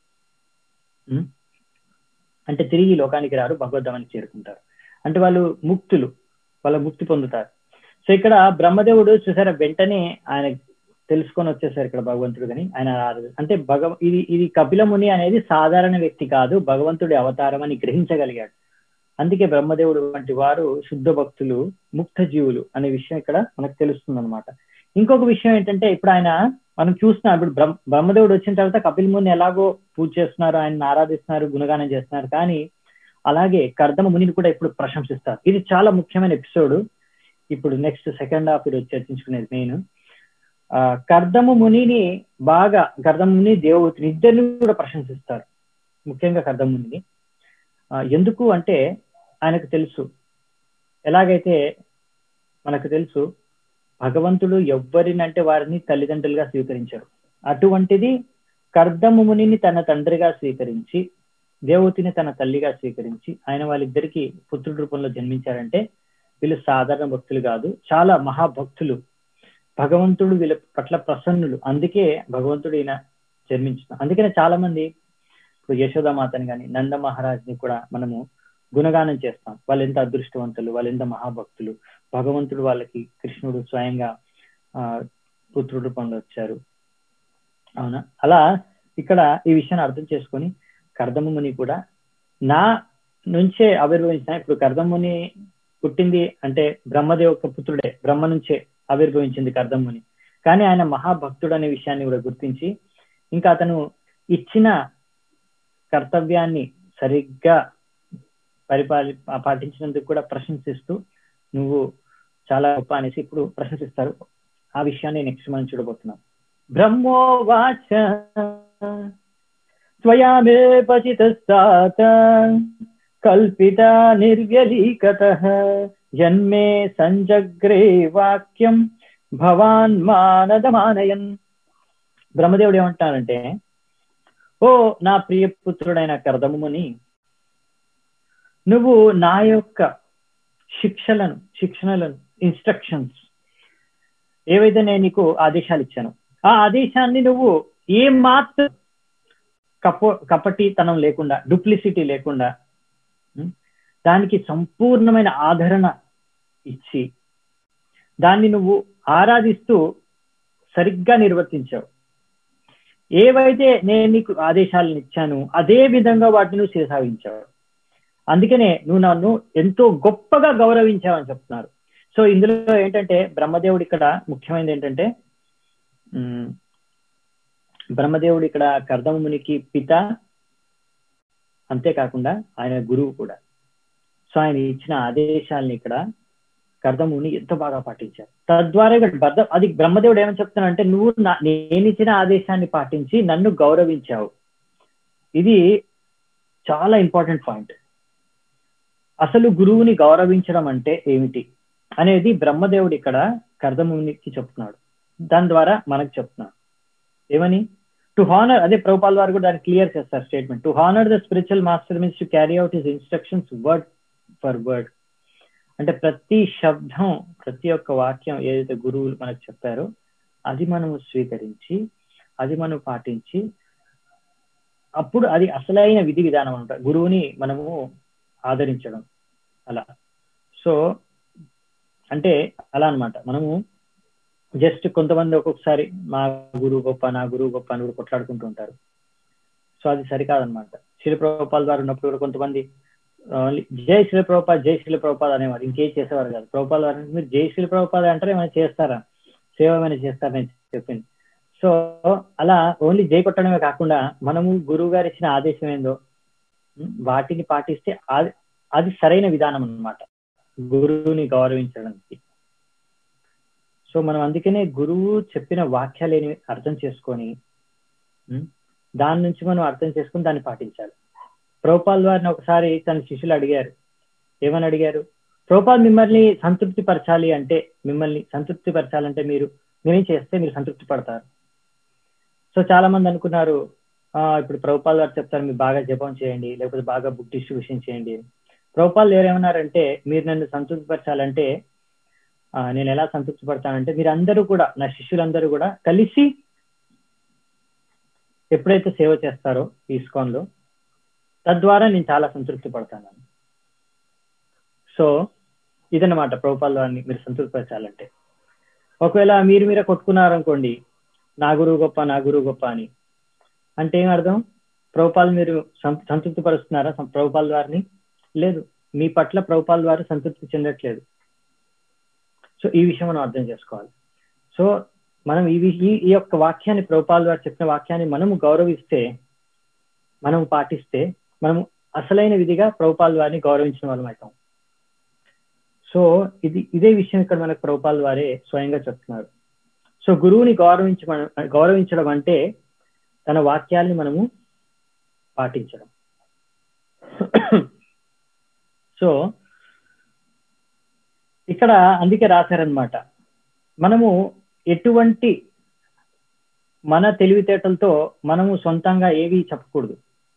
అంటే తిరిగి లోకానికి రారు భగవద్ధామానికి చేరుకుంటారు అంటే వాళ్ళు ముక్తులు వాళ్ళ ముక్తి పొందుతారు సో ఇక్కడ బ్రహ్మదేవుడు చూసారా వెంటనే ఆయన తెలుసుకొని వచ్చేసారు ఇక్కడ భగవంతుడు అని ఆయన అంటే భగవ ఇది ఇది కపిలముని అనేది సాధారణ వ్యక్తి కాదు భగవంతుడి అవతారం అని గ్రహించగలిగాడు అందుకే బ్రహ్మదేవుడు వంటి వారు శుద్ధ భక్తులు ముక్త జీవులు అనే విషయం ఇక్కడ మనకు తెలుస్తుంది అనమాట ఇంకొక విషయం ఏంటంటే ఇప్పుడు ఆయన మనం చూస్తున్నాం ఇప్పుడు బ్రహ్మ బ్రహ్మదేవుడు వచ్చిన తర్వాత కపిల్ ముని ఎలాగో పూజ చేస్తున్నారు ఆయన ఆరాధిస్తున్నారు గుణగానం చేస్తున్నారు కానీ అలాగే కర్దమ మునిని కూడా ఇప్పుడు ప్రశంసిస్తారు ఇది చాలా ముఖ్యమైన ఎపిసోడ్ ఇప్పుడు నెక్స్ట్ సెకండ్ హాఫ్ ఇది చర్చించుకునేది మెయిన్ ఆ కర్దమ మునిని బాగా కర్దమ ముని దేవతని ఇద్దరిని కూడా ప్రశంసిస్తారు ముఖ్యంగా కర్దమ మునిని ఎందుకు అంటే ఆయనకు తెలుసు ఎలాగైతే మనకు తెలుసు భగవంతుడు ఎవ్వరినంటే వారిని తల్లిదండ్రులుగా స్వీకరించారు అటువంటిది కర్దము మునిని తన తండ్రిగా స్వీకరించి దేవతిని తన తల్లిగా స్వీకరించి ఆయన వాళ్ళిద్దరికి పుత్రుడి రూపంలో జన్మించారంటే వీళ్ళు సాధారణ భక్తులు కాదు చాలా మహాభక్తులు భగవంతుడు వీళ్ళ పట్ల ప్రసన్నులు అందుకే భగవంతుడు ఈయన జన్మించిన అందుకనే చాలా మంది ఇప్పుడు యశోదామాతని కానీ నంద మహారాజ్ని కూడా మనము గుణగానం చేస్తాం వాళ్ళు ఎంత అదృష్టవంతులు వాళ్ళు ఎంత మహాభక్తులు భగవంతుడు వాళ్ళకి కృష్ణుడు స్వయంగా ఆ పుత్రుడు రూపంలో వచ్చారు అవునా అలా ఇక్కడ ఈ విషయాన్ని అర్థం చేసుకొని కర్దముని కూడా నా నుంచే ఆవిర్భవించిన ఇప్పుడు కర్దముని పుట్టింది అంటే బ్రహ్మదేవ్ యొక్క పుత్రుడే బ్రహ్మ నుంచే ఆవిర్భవించింది కర్దముని కానీ ఆయన మహాభక్తుడు అనే విషయాన్ని కూడా గుర్తించి ఇంకా అతను ఇచ్చిన కర్తవ్యాన్ని సరిగ్గా పరిపాలి పాటించినందుకు కూడా ప్రశంసిస్తూ నువ్వు చాలా గొప్ప అనేసి ఇప్పుడు ప్రశంసిస్తారు ఆ విషయాన్ని నెక్స్ట్ మనం చూడబోతున్నాం బ్రహ్మోవాచ స్వయామే పచితాత కల్పిత నిర్వ్యలీకత జన్మే సంజగ్రే వాక్యం భవాన్ మానదమానయన్ బ్రహ్మదేవుడు ఏమంటారంటే ఓ నా ప్రియపుత్రుడైన కర్దముని నువ్వు నా యొక్క శిక్షలను శిక్షణలను ఇన్స్ట్రక్షన్స్ ఏవైతే నేను నీకు ఆదేశాలు ఇచ్చాను ఆ ఆదేశాన్ని నువ్వు ఏ మాత్రం కపో కపటితనం లేకుండా డూప్లిసిటీ లేకుండా దానికి సంపూర్ణమైన ఆదరణ ఇచ్చి దాన్ని నువ్వు ఆరాధిస్తూ సరిగ్గా నిర్వర్తించావు ఏవైతే నేను నీకు ఆదేశాలను ఇచ్చాను అదే విధంగా వాటిని నువ్వు శిరసావించావు అందుకనే నువ్వు నన్ను ఎంతో గొప్పగా గౌరవించావని చెప్తున్నారు సో ఇందులో ఏంటంటే బ్రహ్మదేవుడు ఇక్కడ ముఖ్యమైనది ఏంటంటే బ్రహ్మదేవుడు ఇక్కడ కర్దమునికి పిత అంతేకాకుండా ఆయన గురువు కూడా సో ఆయన ఇచ్చిన ఆదేశాలని ఇక్కడ కర్దముని ఎంతో బాగా పాటించారు తద్వారా ఇక్కడ అది బ్రహ్మదేవుడు ఏమని చెప్తున్నానంటే నువ్వు నేను ఇచ్చిన ఆదేశాన్ని పాటించి నన్ను గౌరవించావు ఇది చాలా ఇంపార్టెంట్ పాయింట్ అసలు గురువుని గౌరవించడం అంటే ఏమిటి అనేది బ్రహ్మదేవుడు ఇక్కడ కర్దమునికి చెప్తున్నాడు దాని ద్వారా మనకు చెప్తున్నాడు ఏమని టు హానర్ అదే ప్రభుపాల్ వారు కూడా దాన్ని క్లియర్ చేస్తారు statement to honour the spiritual master means to carry out his instructions word for word అంటే ప్రతి శబ్దం ప్రతి ఒక్క వాక్యం ఏదైతే గురువులు మనకు చెప్పారో అది మనము స్వీకరించి అది మనం పాటించి అప్పుడు అది అసలైన విధి విధానం అనమాట గురువుని మనము ఆదరించడం అలా సో అంటే అలా అనమాట మనము జస్ట్ కొంతమంది ఒక్కొక్కసారి మా గురువు గొప్ప నా గురువు గొప్ప అని కూడా కొట్లాడుకుంటూ ఉంటారు సో అది సరికాదనమాట శిలప్రభుపాల ద్వారా ఉన్నప్పుడు కూడా కొంతమంది జై శిల ప్రభుపాద్ జై శిల ప్రభుపాద్ అనేవారు ఇంకేం చేసేవారు కాదు ప్రభుపాల వారు మీరు జై శిల ప్రభుపాద్ అంటారు ఏమైనా చేస్తారా సేవ ఏమైనా చేస్తారని చెప్పింది సో అలా ఓన్లీ జై కొట్టడమే కాకుండా మనము గురువు గారు ఇచ్చిన ఆదేశం ఏందో వాటిని పాటిస్తే అది అది సరైన విధానం అన్నమాట గురువుని గౌరవించడానికి సో మనం అందుకనే గురువు చెప్పిన వాక్యాలేని అర్థం చేసుకొని దాని నుంచి మనం అర్థం చేసుకుని దాన్ని పాటించాలి ప్రోపాల్ వారిని ఒకసారి తన శిష్యులు అడిగారు ఏమని అడిగారు ప్రోపాల్ మిమ్మల్ని సంతృప్తి పరచాలి అంటే మిమ్మల్ని సంతృప్తి పరచాలంటే మీరు మీరేం చేస్తే మీరు సంతృప్తి పడతారు సో చాలా మంది అనుకున్నారు ఇప్పుడు ప్రభుపాల్ గారు చెప్తారు మీరు బాగా జపం చేయండి లేకపోతే బాగా బుక్ డిస్ట్రిబ్యూషన్ చేయండి ప్రభుపాల్ ఏమన్నారంటే మీరు నన్ను సంతృప్తి పరచాలంటే నేను ఎలా సంతృప్తి పడతానంటే మీరు అందరూ కూడా నా శిష్యులందరూ కూడా కలిసి ఎప్పుడైతే సేవ చేస్తారో ఈస్కాన్లో తద్వారా నేను చాలా సంతృప్తి పడతాను సో ఇదన్నమాట ప్రభుపాల్ వారిని మీరు సంతృప్తి పరచాలంటే ఒకవేళ మీరు మీరే కొట్టుకున్నారనుకోండి నా గురువు గొప్ప నా గురువు గొప్ప అని అంటే ఏం అర్థం ప్రభుపాల్ మీరు సంతృప్తి పరుస్తున్నారా ప్రభుపాల్ వారిని లేదు మీ పట్ల ప్రభుపాల్ వారు సంతృప్తి చెందట్లేదు సో ఈ విషయం మనం అర్థం చేసుకోవాలి సో మనం ఈ ఈ యొక్క వాక్యాన్ని ప్రభుపాల్ వారు చెప్పిన వాక్యాన్ని మనము గౌరవిస్తే మనం పాటిస్తే మనం అసలైన విధిగా ప్రభుపాల్ వారిని గౌరవించిన వాళ్ళం అవుతాం సో ఇది ఇదే విషయం ఇక్కడ మనకు ప్రభుపాల్ వారే స్వయంగా చెప్తున్నారు సో గురువుని గౌరవించ గౌరవించడం అంటే తన వాక్యాల్ని మనము పాటించడం సో ఇక్కడ అందుకే రాశారనమాట మనము ఎటువంటి మన తెలివితేటలతో మనము సొంతంగా ఏవి చెప్పకూడదు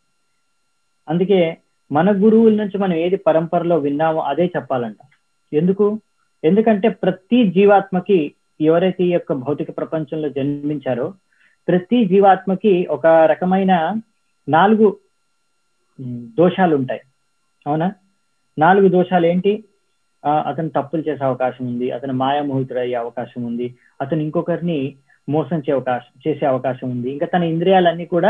అందుకే మన గురువుల నుంచి మనం ఏది పరంపరలో విన్నామో అదే చెప్పాలంట ఎందుకు ఎందుకంటే ప్రతి జీవాత్మకి ఎవరైతే ఈ యొక్క భౌతిక ప్రపంచంలో జన్మించారో ప్రతి జీవాత్మకి ఒక రకమైన నాలుగు దోషాలు ఉంటాయి అవునా నాలుగు దోషాలు ఏంటి అతను తప్పులు చేసే అవకాశం ఉంది అతను మాయామోహితుడు అయ్యే అవకాశం ఉంది అతను ఇంకొకరిని మోసం చే అవకాశం చేసే అవకాశం ఉంది ఇంకా తన ఇంద్రియాలన్నీ కూడా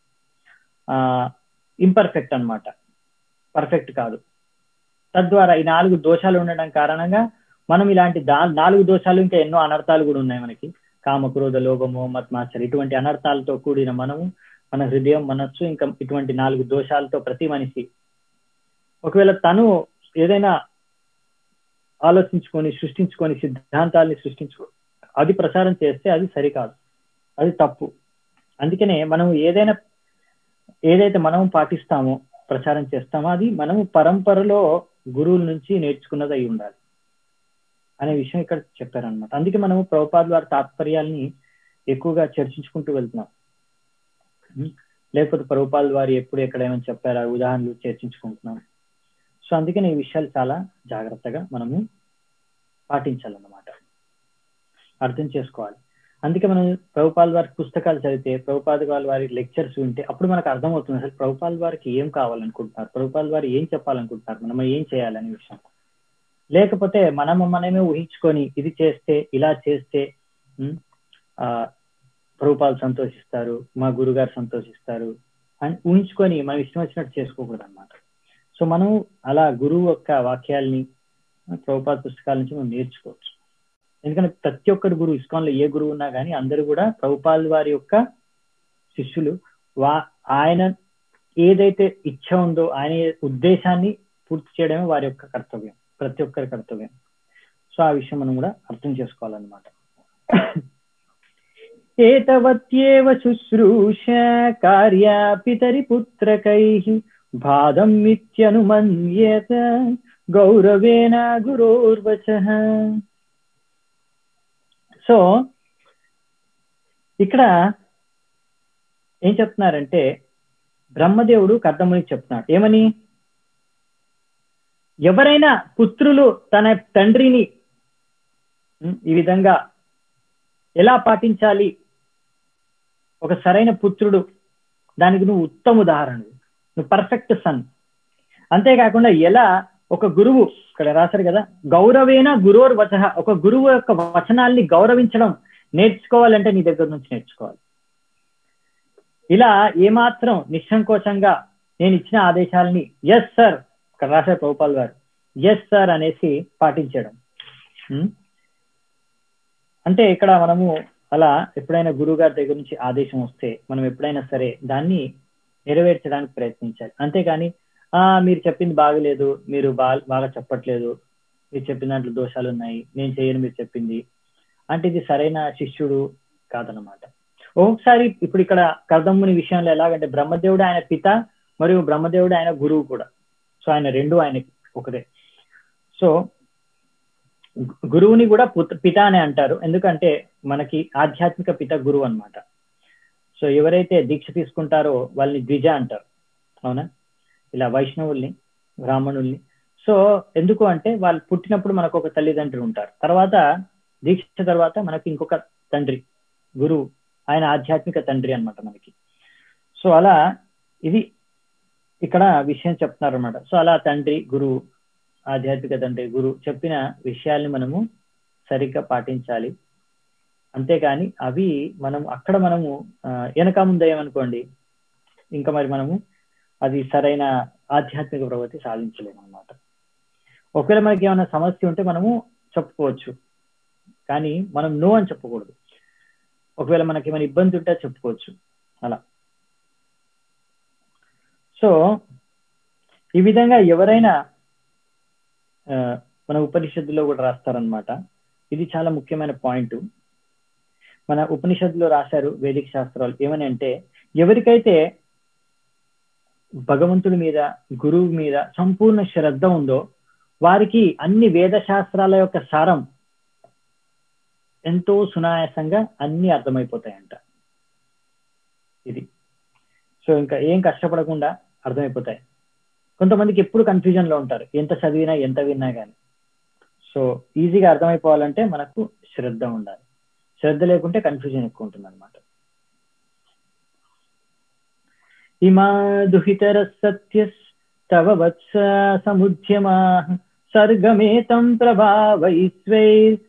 ఆ ఇంపర్ఫెక్ట్ అనమాట పర్ఫెక్ట్ కాదు తద్వారా ఈ నాలుగు దోషాలు ఉండడం కారణంగా మనం ఇలాంటి దా నాలుగు దోషాలు ఇంకా ఎన్నో అనర్థాలు కూడా ఉన్నాయి మనకి కామక్రోధ లోభము మత్మాచర్ ఇటువంటి అనర్థాలతో కూడిన మనము మన హృదయం మనస్సు ఇంకా ఇటువంటి నాలుగు దోషాలతో ప్రతి మనిషి ఒకవేళ తను ఏదైనా ఆలోచించుకొని సృష్టించుకొని సిద్ధాంతాల్ని సృష్టించుకో అది ప్రచారం చేస్తే అది సరికాదు అది తప్పు అందుకనే మనం ఏదైనా ఏదైతే మనం పాటిస్తామో ప్రచారం చేస్తామో అది మనము పరంపరలో గురువుల నుంచి నేర్చుకున్నది అయి ఉండాలి అనే విషయం ఇక్కడ చెప్పారనమాట అందుకే మనము ప్రభుపాద వారి తాత్పర్యాల్ని ఎక్కువగా చర్చించుకుంటూ వెళ్తున్నాం లేకపోతే ప్రభుపాల్ వారు ఎప్పుడు ఎక్కడేమైనా చెప్పారా ఉదాహరణలు చర్చించుకుంటున్నాం సో అందుకని ఈ విషయాలు చాలా జాగ్రత్తగా మనము పాటించాలన్నమాట అర్థం చేసుకోవాలి అందుకే మనం ప్రభుపాల్ వారి పుస్తకాలు చదివితే ప్రభుపాద వాళ్ళ వారి లెక్చర్స్ వింటే అప్పుడు మనకు అర్థమవుతుంది అసలు ప్రభుపాల్ వారికి ఏం కావాలనుకుంటున్నారు ప్రభుపాల్ వారు ఏం చెప్పాలనుకుంటున్నారు మనం ఏం చేయాలనే విషయం లేకపోతే మనం మనమే ఊహించుకొని ఇది చేస్తే ఇలా చేస్తే ఆ ప్రభుపాలు సంతోషిస్తారు మా గురుగారు సంతోషిస్తారు అని ఊహించుకొని మనం ఇష్టం వచ్చినట్టు చేసుకోకూడదు అనమాట సో మనం అలా గురువు యొక్క వాక్యాల్ని ప్రభుపాద పుస్తకాల నుంచి మనం నేర్చుకోవచ్చు ఎందుకంటే ప్రతి ఒక్కరు గురువు ఇస్కాన్లో ఏ గురువు ఉన్నా కానీ అందరూ కూడా ప్రభుపాల్ వారి యొక్క శిష్యులు వా ఆయన ఏదైతే ఇచ్చ ఉందో ఆయన ఉద్దేశాన్ని పూర్తి చేయడమే వారి యొక్క కర్తవ్యం ప్రతి ఒక్కరి కర్తవ్యం సో ఆ విషయం మనం కూడా అర్థం చేసుకోవాలన్నమాట ఏతవత్యేవ శుశ్రూష కార్యాపితరి పుత్రకై బాధం ఇత్యనుమన్యేత గౌరవేణ గురోర్వచ సో ఇక్కడ ఏం చెప్తున్నారంటే బ్రహ్మదేవుడు కర్దమునికి చెప్తున్నాడు ఏమని ఎవరైనా పుత్రులు తన తండ్రిని ఉం, ఈ విధంగా ఎలా పాటించాలి ఒక సరైన పుత్రుడు దానికి నువ్వు ఉత్తమ ఉదాహరణ నువ్వు పర్ఫెక్ట్ సన్ అంతేకాకుండా ఎలా ఒక గురువు ఇక్కడ రాశారు కదా గౌరవేన గురోర్ వచ ఒక గురువు యొక్క వచనాల్ని గౌరవించడం నేర్చుకోవాలంటే నీ దగ్గర నుంచి నేర్చుకోవాలి ఇలా ఏమాత్రం నిస్సంకోచంగా నేను ఇచ్చిన ఆదేశాలని ఎస్ సార్ ఇక్కడ రాశారు ప్రభుపాల్ గారు ఎస్ సార్ అనేసి పాటించడం ఉం? అంటే ఇక్కడ మనము అలా ఎప్పుడైనా గురువు గారి దగ్గర నుంచి ఆదేశం వస్తే మనం ఎప్పుడైనా సరే దాన్ని నెరవేర్చడానికి ప్రయత్నించాలి అంతేకాని ఆ మీరు చెప్పింది బాగలేదు మీరు బాగా బాగా చెప్పట్లేదు మీరు చెప్పిన దాంట్లో దోషాలు ఉన్నాయి నేను చేయను మీరు చెప్పింది అంటే ఇది సరైన శిష్యుడు కాదనమాట ఒకసారి ఇప్పుడు ఇక్కడ కర్దమ్ముని విషయంలో ఎలాగంటే బ్రహ్మదేవుడు ఆయన పిత మరియు బ్రహ్మదేవుడు ఆయన గురువు కూడా సో ఆయన రెండు ఆయనకి ఒకదే సో గు- గురువుని కూడా పుత- పిత అని అంటారు ఎందుకంటే మనకి ఆధ్యాత్మిక పిత గురువు అన్నమాట సో ఎవరైతే దీక్ష తీసుకుంటారో వాళ్ళని ద్విజ అంటారు అవునా ఇలా వైష్ణవుల్ని బ్రాహ్మణుల్ని సో ఎందుకు అంటే వాళ్ళు పుట్టినప్పుడు మనకు ఒక తల్లిదండ్రులు ఉంటారు తర్వాత దీక్ష తర్వాత మనకి ఇంకొక తండ్రి గురువు ఆయన ఆధ్యాత్మిక తండ్రి అన్నమాట మనకి సో అలా ఇది ఇక్కడ విషయం చెప్తున్నారు అనమాట సో అలా తండ్రి గురువు ఆధ్యాత్మిక తండ్రి గురువు చెప్పిన విషయాల్ని మనము సరిగ్గా పాటించాలి అంతేకాని అవి మనం అక్కడ మనము ఆ, వెనక ముందేమనుకోండి ఇంకా మరి మనము అది సరైన ఆధ్యాత్మిక ప్రగతి సాధించలేము అనమాట ఒకవేళ మనకి ఏమైనా సమస్య ఉంటే మనము చెప్పుకోవచ్చు కానీ మనం నో అని చెప్పకూడదు ఒకవేళ మనకి ఏమైనా ఇబ్బంది ఉంటే అది చెప్పుకోవచ్చు అలా సో ఈ విధంగా ఎవరైనా ఆ, మన ఉపనిషత్తులో కూడా రాస్తారనమాట ఇది చాలా ముఖ్యమైన పాయింట్ మన ఉపనిషత్తులో రాశారు వేదిక శాస్త్రాలు ఏమని అంటే ఎవరికైతే భగవంతుడి మీద గురువు మీద సంపూర్ణ శ్రద్ధ ఉందో వారికి అన్ని వేద శాస్త్రాల యొక్క సారం ఎంతో సునాయాసంగా అన్ని అర్థమైపోతాయంట ఇది సో ఇంకా ఏం కష్టపడకుండా అర్థమైపోతాయి కొంతమందికి ఎప్పుడు కన్ఫ్యూజన్ లో ఉంటారు ఎంత చదివినా ఎంత విన్నా కానీ సో ఈజీగా అర్థమైపోవాలంటే మనకు శ్రద్ధ ఉండాలి శ్రద్ధ లేకుంటే కన్ఫ్యూజన్ ఎక్కువ ఉంటుంది అనమాట ఇమా దుహితర సత్యస్ తవ వత్స సముద్యమా సర్గమేతం ప్రభావైస్వై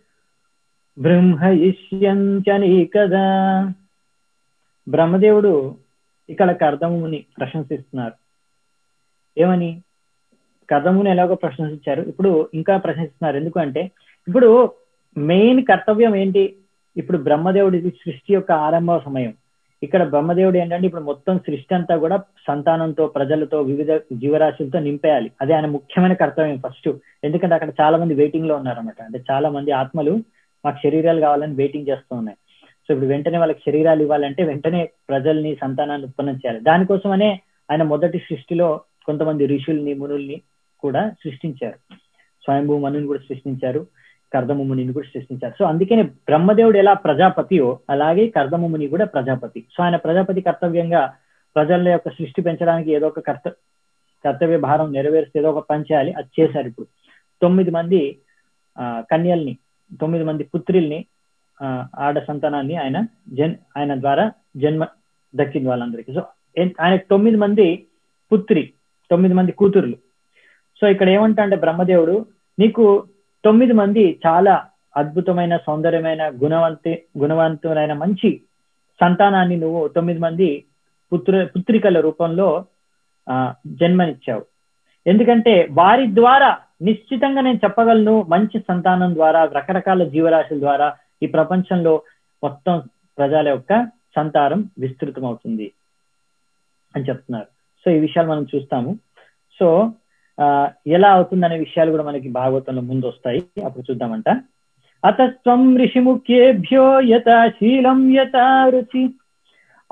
బ్రహ్మయిష్యంచనీకదా బ్రహ్మదేవుడు ఇక్కడ కర్దముని ప్రశంసిస్తున్నారు ఏమని కర్దముని ఎలాగో ప్రశంసించారు ఇప్పుడు ఇంకా ప్రశంసిస్తున్నారు ఎందుకంటే ఇప్పుడు మెయిన్ కర్తవ్యం ఏంటి ఇప్పుడు బ్రహ్మదేవుడి సృష్టి యొక్క ఆరంభ సమయం ఇక్కడ బ్రహ్మదేవుడు ఏంటంటే ఇప్పుడు మొత్తం సృష్టి అంతా కూడా సంతానంతో ప్రజలతో వివిధ జీవరాశులతో నింపేయాలి అదే ఆయన ముఖ్యమైన కర్తవ్యం ఫస్ట్ ఎందుకంటే అక్కడ చాలా మంది వెయిటింగ్ లో ఉన్నారన్నమాట అంటే చాలా మంది ఆత్మలు మాకు శరీరాలు కావాలని వెయిటింగ్ చేస్తూ ఉన్నాయి సో ఇప్పుడు వెంటనే వాళ్ళకి శరీరాలు ఇవ్వాలంటే వెంటనే ప్రజల్ని సంతానాన్ని ఉత్పన్నం చేయాలి దానికోసమనే ఆయన మొదటి సృష్టిలో కొంతమంది ఋషుల్ని మునుల్ని కూడా సృష్టించారు స్వయంభూ మనుని కూడా సృష్టించారు కర్దమ మునిని కూడా సృష్టించారు సో అందుకనే బ్రహ్మదేవుడు ఎలా ప్రజాపతియో అలాగే కర్దమ ముని కూడా ప్రజాపతి సో ఆయన ప్రజాపతి కర్తవ్యంగా ప్రజల యొక్క సృష్టి పెంచడానికి ఏదో ఒక కర్త కర్తవ్య భారం నెరవేరుస్తే ఏదో ఒక పని చేయాలి అది చేశారు ఇప్పుడు తొమ్మిది మంది ఆ కన్యల్ని తొమ్మిది మంది పుత్రుల్ని ఆ, ఆడ సంతానాన్ని ఆయన జన్ ఆయన ద్వారా జన్మ దక్కింది వాళ్ళందరికీ సో ఎన్- ఆయన తొమ్మిది మంది పుత్రి తొమ్మిది మంది కూతుర్లు సో ఇక్కడ ఏమంటా అంటే బ్రహ్మదేవుడు నీకు తొమ్మిది మంది చాలా అద్భుతమైన సౌందర్యమైన గుణవంతి గుణవంతులైన మంచి సంతానాన్ని నువ్వు తొమ్మిది మంది పుత్ర పుత్రికల రూపంలో ఆ జన్మనిచ్చావు ఎందుకంటే వారి ద్వారా నిశ్చితంగా నేను చెప్పగలను మంచి సంతానం ద్వారా రకరకాల జీవరాశుల ద్వారా ఈ ప్రపంచంలో మొత్తం ప్రజల యొక్క సంతానం విస్తృతం అవుతుంది అని చెప్తున్నారు సో ఈ విషయాలు మనం చూస్తాము సో ఆ ఎలా అవుతుందనే విషయాలు కూడా మనకి భాగవతంలో ముందు వస్తాయి అప్పుడు చూద్దామంట అతస్వం ఋషిముఖ్యేభ్యో యథా శీలం యథా రుచి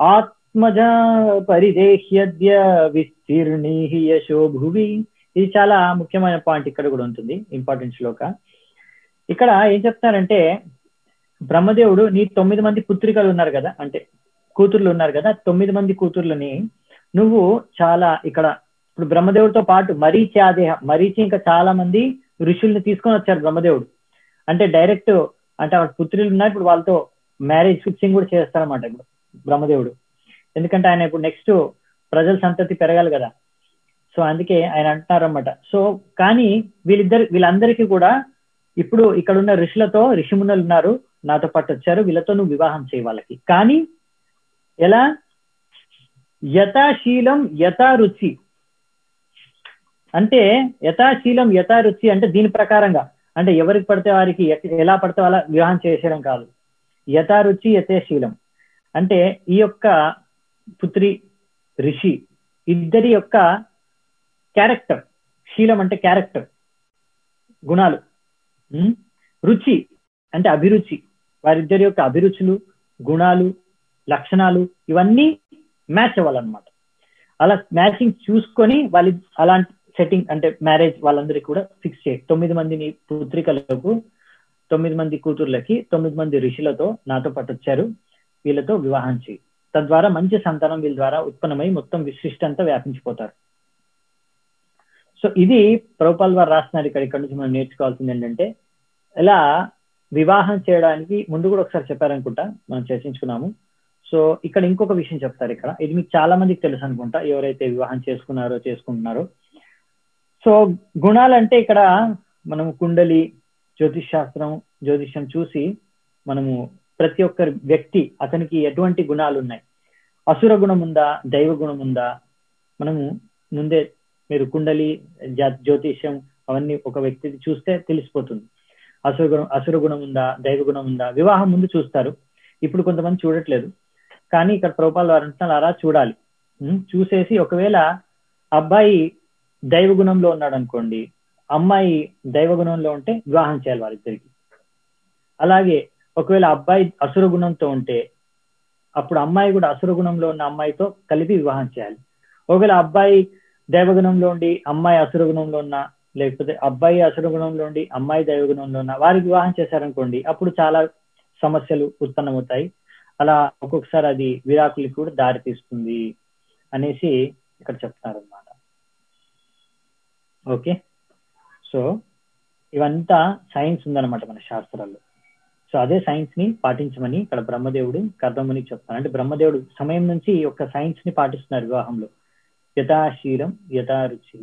మజా పరిదేహ్యద్య విస్తీర్ణి యశో భువి ఇది చాలా ముఖ్యమైన పాయింట్ ఇక్కడ కూడా ఉంటుంది ఇంపార్టెంట్ శ్లోక ఇక్కడ ఏం చెప్తారంటే బ్రహ్మదేవుడు నీ తొమ్మిది మంది పుత్రికలు ఉన్నారు కదా అంటే కూతుర్లు ఉన్నారు కదా తొమ్మిది మంది కూతుర్లని నువ్వు చాలా ఇక్కడ ఇప్పుడు బ్రహ్మదేవుడితో పాటు మరీచి ఆదేహ మరీచి ఇంకా చాలా మంది ఋషుల్ని తీసుకొని వచ్చారు బ్రహ్మదేవుడు అంటే డైరెక్ట్ అంటే ఆ పుత్రులు ఉన్నారు ఇప్పుడు వాళ్ళతో మ్యారేజ్ ఫిక్సింగ్ కూడా చేస్తారన్నమాట ఇప్పుడు బ్రహ్మదేవుడు ఎందుకంటే ఆయన ఇప్పుడు నెక్స్ట్ ప్రజల సంతతి పెరగాలి కదా సో అందుకే ఆయన అంటున్నారన్నమాట సో కానీ వీళ్ళిద్దరు వీళ్ళందరికీ కూడా ఇప్పుడు ఇక్కడ ఉన్న ఋషులతో ఋషిమునులు ఉన్నారు నాతో పాటు వచ్చారు వీళ్ళతో నువ్వు వివాహం చేయ వాళ్ళకి కానీ ఎలా యథాశీలం యథారుచి అంటే యథాశీలం యథారుచి అంటే దీని ప్రకారంగా అంటే ఎవరికి పడితే వారికి ఎలా పడితే అలా వివాహం చేసేయడం కాదు యథారుచి యథేశీలం అంటే ఈ యొక్క పుత్రి ఋషి ఇద్దరి యొక్క క్యారెక్టర్ శీలం అంటే క్యారెక్టర్ గుణాలు రుచి అంటే అభిరుచి వారిద్దరి యొక్క అభిరుచులు గుణాలు లక్షణాలు ఇవన్నీ మ్యాచ్ అవ్వాలన్నమాట అలా మ్యాచింగ్ చూసుకొని వాళ్ళ అలాంటి సెట్టింగ్ అంటే మ్యారేజ్ వాళ్ళందరికీ కూడా ఫిక్స్ చేయి తొమ్మిది మందిని పుత్రికలకు తొమ్మిది మంది కూతుర్లకి తొమ్మిది మంది ఋషులతో నాతో పాటు వచ్చారు వీళ్ళతో వివాహం చేయి తద్వారా మంచి సంతానం వీళ్ళ ద్వారా ఉత్పన్నమై మొత్తం విశిష్ట అంతా వ్యాపించిపోతారు సో ఇది ప్రభుపాల్ వారు రాస్తున్నారు ఇక్కడ ఇక్కడ నుంచి మనం నేర్చుకోవాల్సింది ఏంటంటే ఇలా వివాహం చేయడానికి ముందు కూడా ఒకసారి చెప్పారనుకుంటా మనం చర్చించుకున్నాము సో ఇక్కడ ఇంకొక విషయం చెప్తారు ఇక్కడ ఇది మీకు చాలా మందికి తెలుసు అనుకుంటా ఎవరైతే వివాహం చేసుకున్నారో చేసుకుంటున్నారో సో గుణాలంటే ఇక్కడ మనము కుండలి జ్యోతిష్ శాస్త్రం జ్యోతిష్యం చూసి మనము ప్రతి ఒక్క వ్యక్తి అతనికి ఎటువంటి గుణాలు ఉన్నాయి అసుర గుణం ఉందా దైవ గుణం ఉందా మనము ముందే మీరు కుండలి జ్యోతిష్యం అవన్నీ ఒక వ్యక్తి చూస్తే తెలిసిపోతుంది అసుర గుణం అసుర గుణం ఉందా దైవ గుణం ఉందా వివాహం ముందు చూస్తారు ఇప్పుడు కొంతమంది చూడట్లేదు కానీ ఇక్కడ ప్రభుపాల వారు అంటున్నారు అలా చూడాలి చూసేసి ఒకవేళ అబ్బాయి దైవ గుణంలో ఉన్నాడు అనుకోండి అమ్మాయి దైవ గుణంలో ఉంటే వివాహం చేయాలి వారిద్దరికి అలాగే ఒకవేళ అబ్బాయి అసుర గుణంతో ఉంటే అప్పుడు అమ్మాయి కూడా అసుర గుణంలో ఉన్న అమ్మాయితో కలిపి వివాహం చేయాలి ఒకవేళ అబ్బాయి దైవగుణంలో ఉండి అమ్మాయి అసుర గుణంలో ఉన్న లేకపోతే అబ్బాయి అసుర గుణంలో ఉండి అమ్మాయి దైవగుణంలో ఉన్న వారికి వివాహం చేశారనుకోండి అప్పుడు చాలా సమస్యలు ఉత్పన్నమవుతాయి అలా ఒక్కొక్కసారి అది విరాకులకి కూడా దారి తీస్తుంది అనేసి ఇక్కడ చెప్తున్నారు అనమాట ఓకే సో ఇవంతా సైన్స్ ఉందన్నమాట మన శాస్త్రాల్లో సో అదే సైన్స్ ని పాటించమని ఇక్కడ బ్రహ్మదేవుడు కర్దమునికి చెప్తాను అంటే బ్రహ్మదేవుడు సమయం నుంచి ఒక సైన్స్ ని పాటిస్తున్నారు వివాహంలో యథాశీలం యథారుచి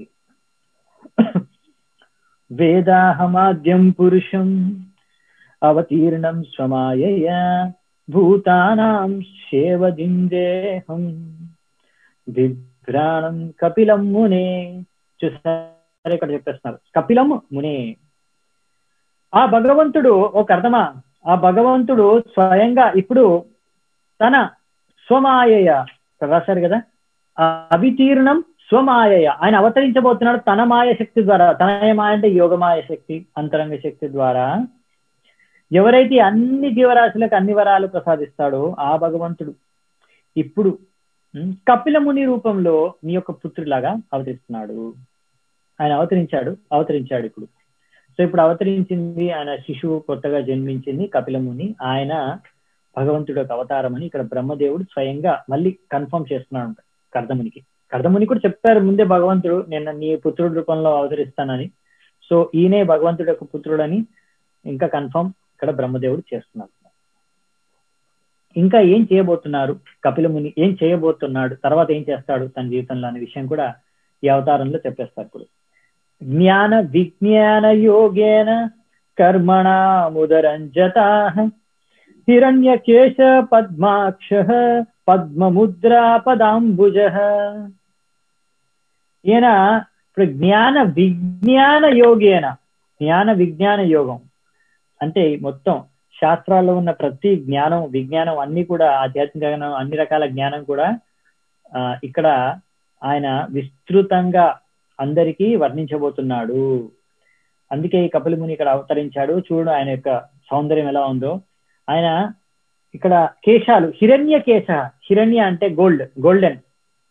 వేదాహమాద్యం పురుషం అవతీర్ణం స్వమాయ భూతానాం శేవదిందేహం విభ్రాణం కపిలం మునే చూసారు ఇక్కడ చెప్పేస్తున్నారు కపిలం మునే ఆ భగవంతుడు ఒక అర్థమా ఆ భగవంతుడు స్వయంగా ఇప్పుడు తన స్వమాయయ రాశారు కదా అవితీర్ణం స్వమాయయ ఆయన అవతరించబోతున్నాడు తన మాయ శక్తి ద్వారా తన మాయ అంటే యోగమాయ శక్తి అంతరంగ శక్తి ద్వారా ఎవరైతే అన్ని జీవరాశులకు అన్ని వరాలు ప్రసాదిస్తాడో ఆ భగవంతుడు ఇప్పుడు కపిల ముని రూపంలో నీ యొక్క పుత్రులాగా అవతరిస్తున్నాడు ఆయన అవతరించాడు అవతరించాడు ఇప్పుడు సో ఇప్పుడు అవతరించింది ఆయన శిశువు కొత్తగా జన్మించింది కపిలముని ఆయన భగవంతుడు యొక్క అవతారం అని ఇక్కడ బ్రహ్మదేవుడు స్వయంగా మళ్ళీ కన్ఫర్మ్ చేస్తున్నాడు కర్దమునికి కర్దముని కూడా చెప్పారు ముందే భగవంతుడు నేను నీ పుత్రుడి రూపంలో అవతరిస్తానని సో ఈయనే భగవంతుడు యొక్క పుత్రుడని ఇంకా కన్ఫర్మ్ ఇక్కడ బ్రహ్మదేవుడు చేస్తున్నారు ఇంకా ఏం చేయబోతున్నారు కపిలముని ఏం చేయబోతున్నాడు తర్వాత ఏం చేస్తాడు తన జీవితంలో అనే విషయం కూడా ఈ అవతారంలో చెప్పేస్తారు ఇప్పుడు జ్ఞాన విజ్ఞాన యోగేన కర్మణ ముదరంజత హిరణ్యకేశ పద్మాక్ష పద్మముద్రా పదాంబుజ ఈయన ఇప్పుడు జ్ఞాన విజ్ఞాన యోగేన జ్ఞాన విజ్ఞాన యోగం అంటే మొత్తం శాస్త్రాల్లో ఉన్న ప్రతి జ్ఞానం విజ్ఞానం అన్ని కూడా ఆధ్యాత్మిక జ్ఞానం అన్ని రకాల జ్ఞానం కూడా ఆ ఇక్కడ ఆయన విస్తృతంగా అందరికీ వర్ణించబోతున్నాడు అందుకే ఈ కపిలముని ఇక్కడ అవతరించాడు చూడు ఆయన యొక్క సౌందర్యం ఎలా ఉందో ఆయన ఇక్కడ కేశాలు హిరణ్య కేశ హిరణ్య అంటే గోల్డ్ గోల్డెన్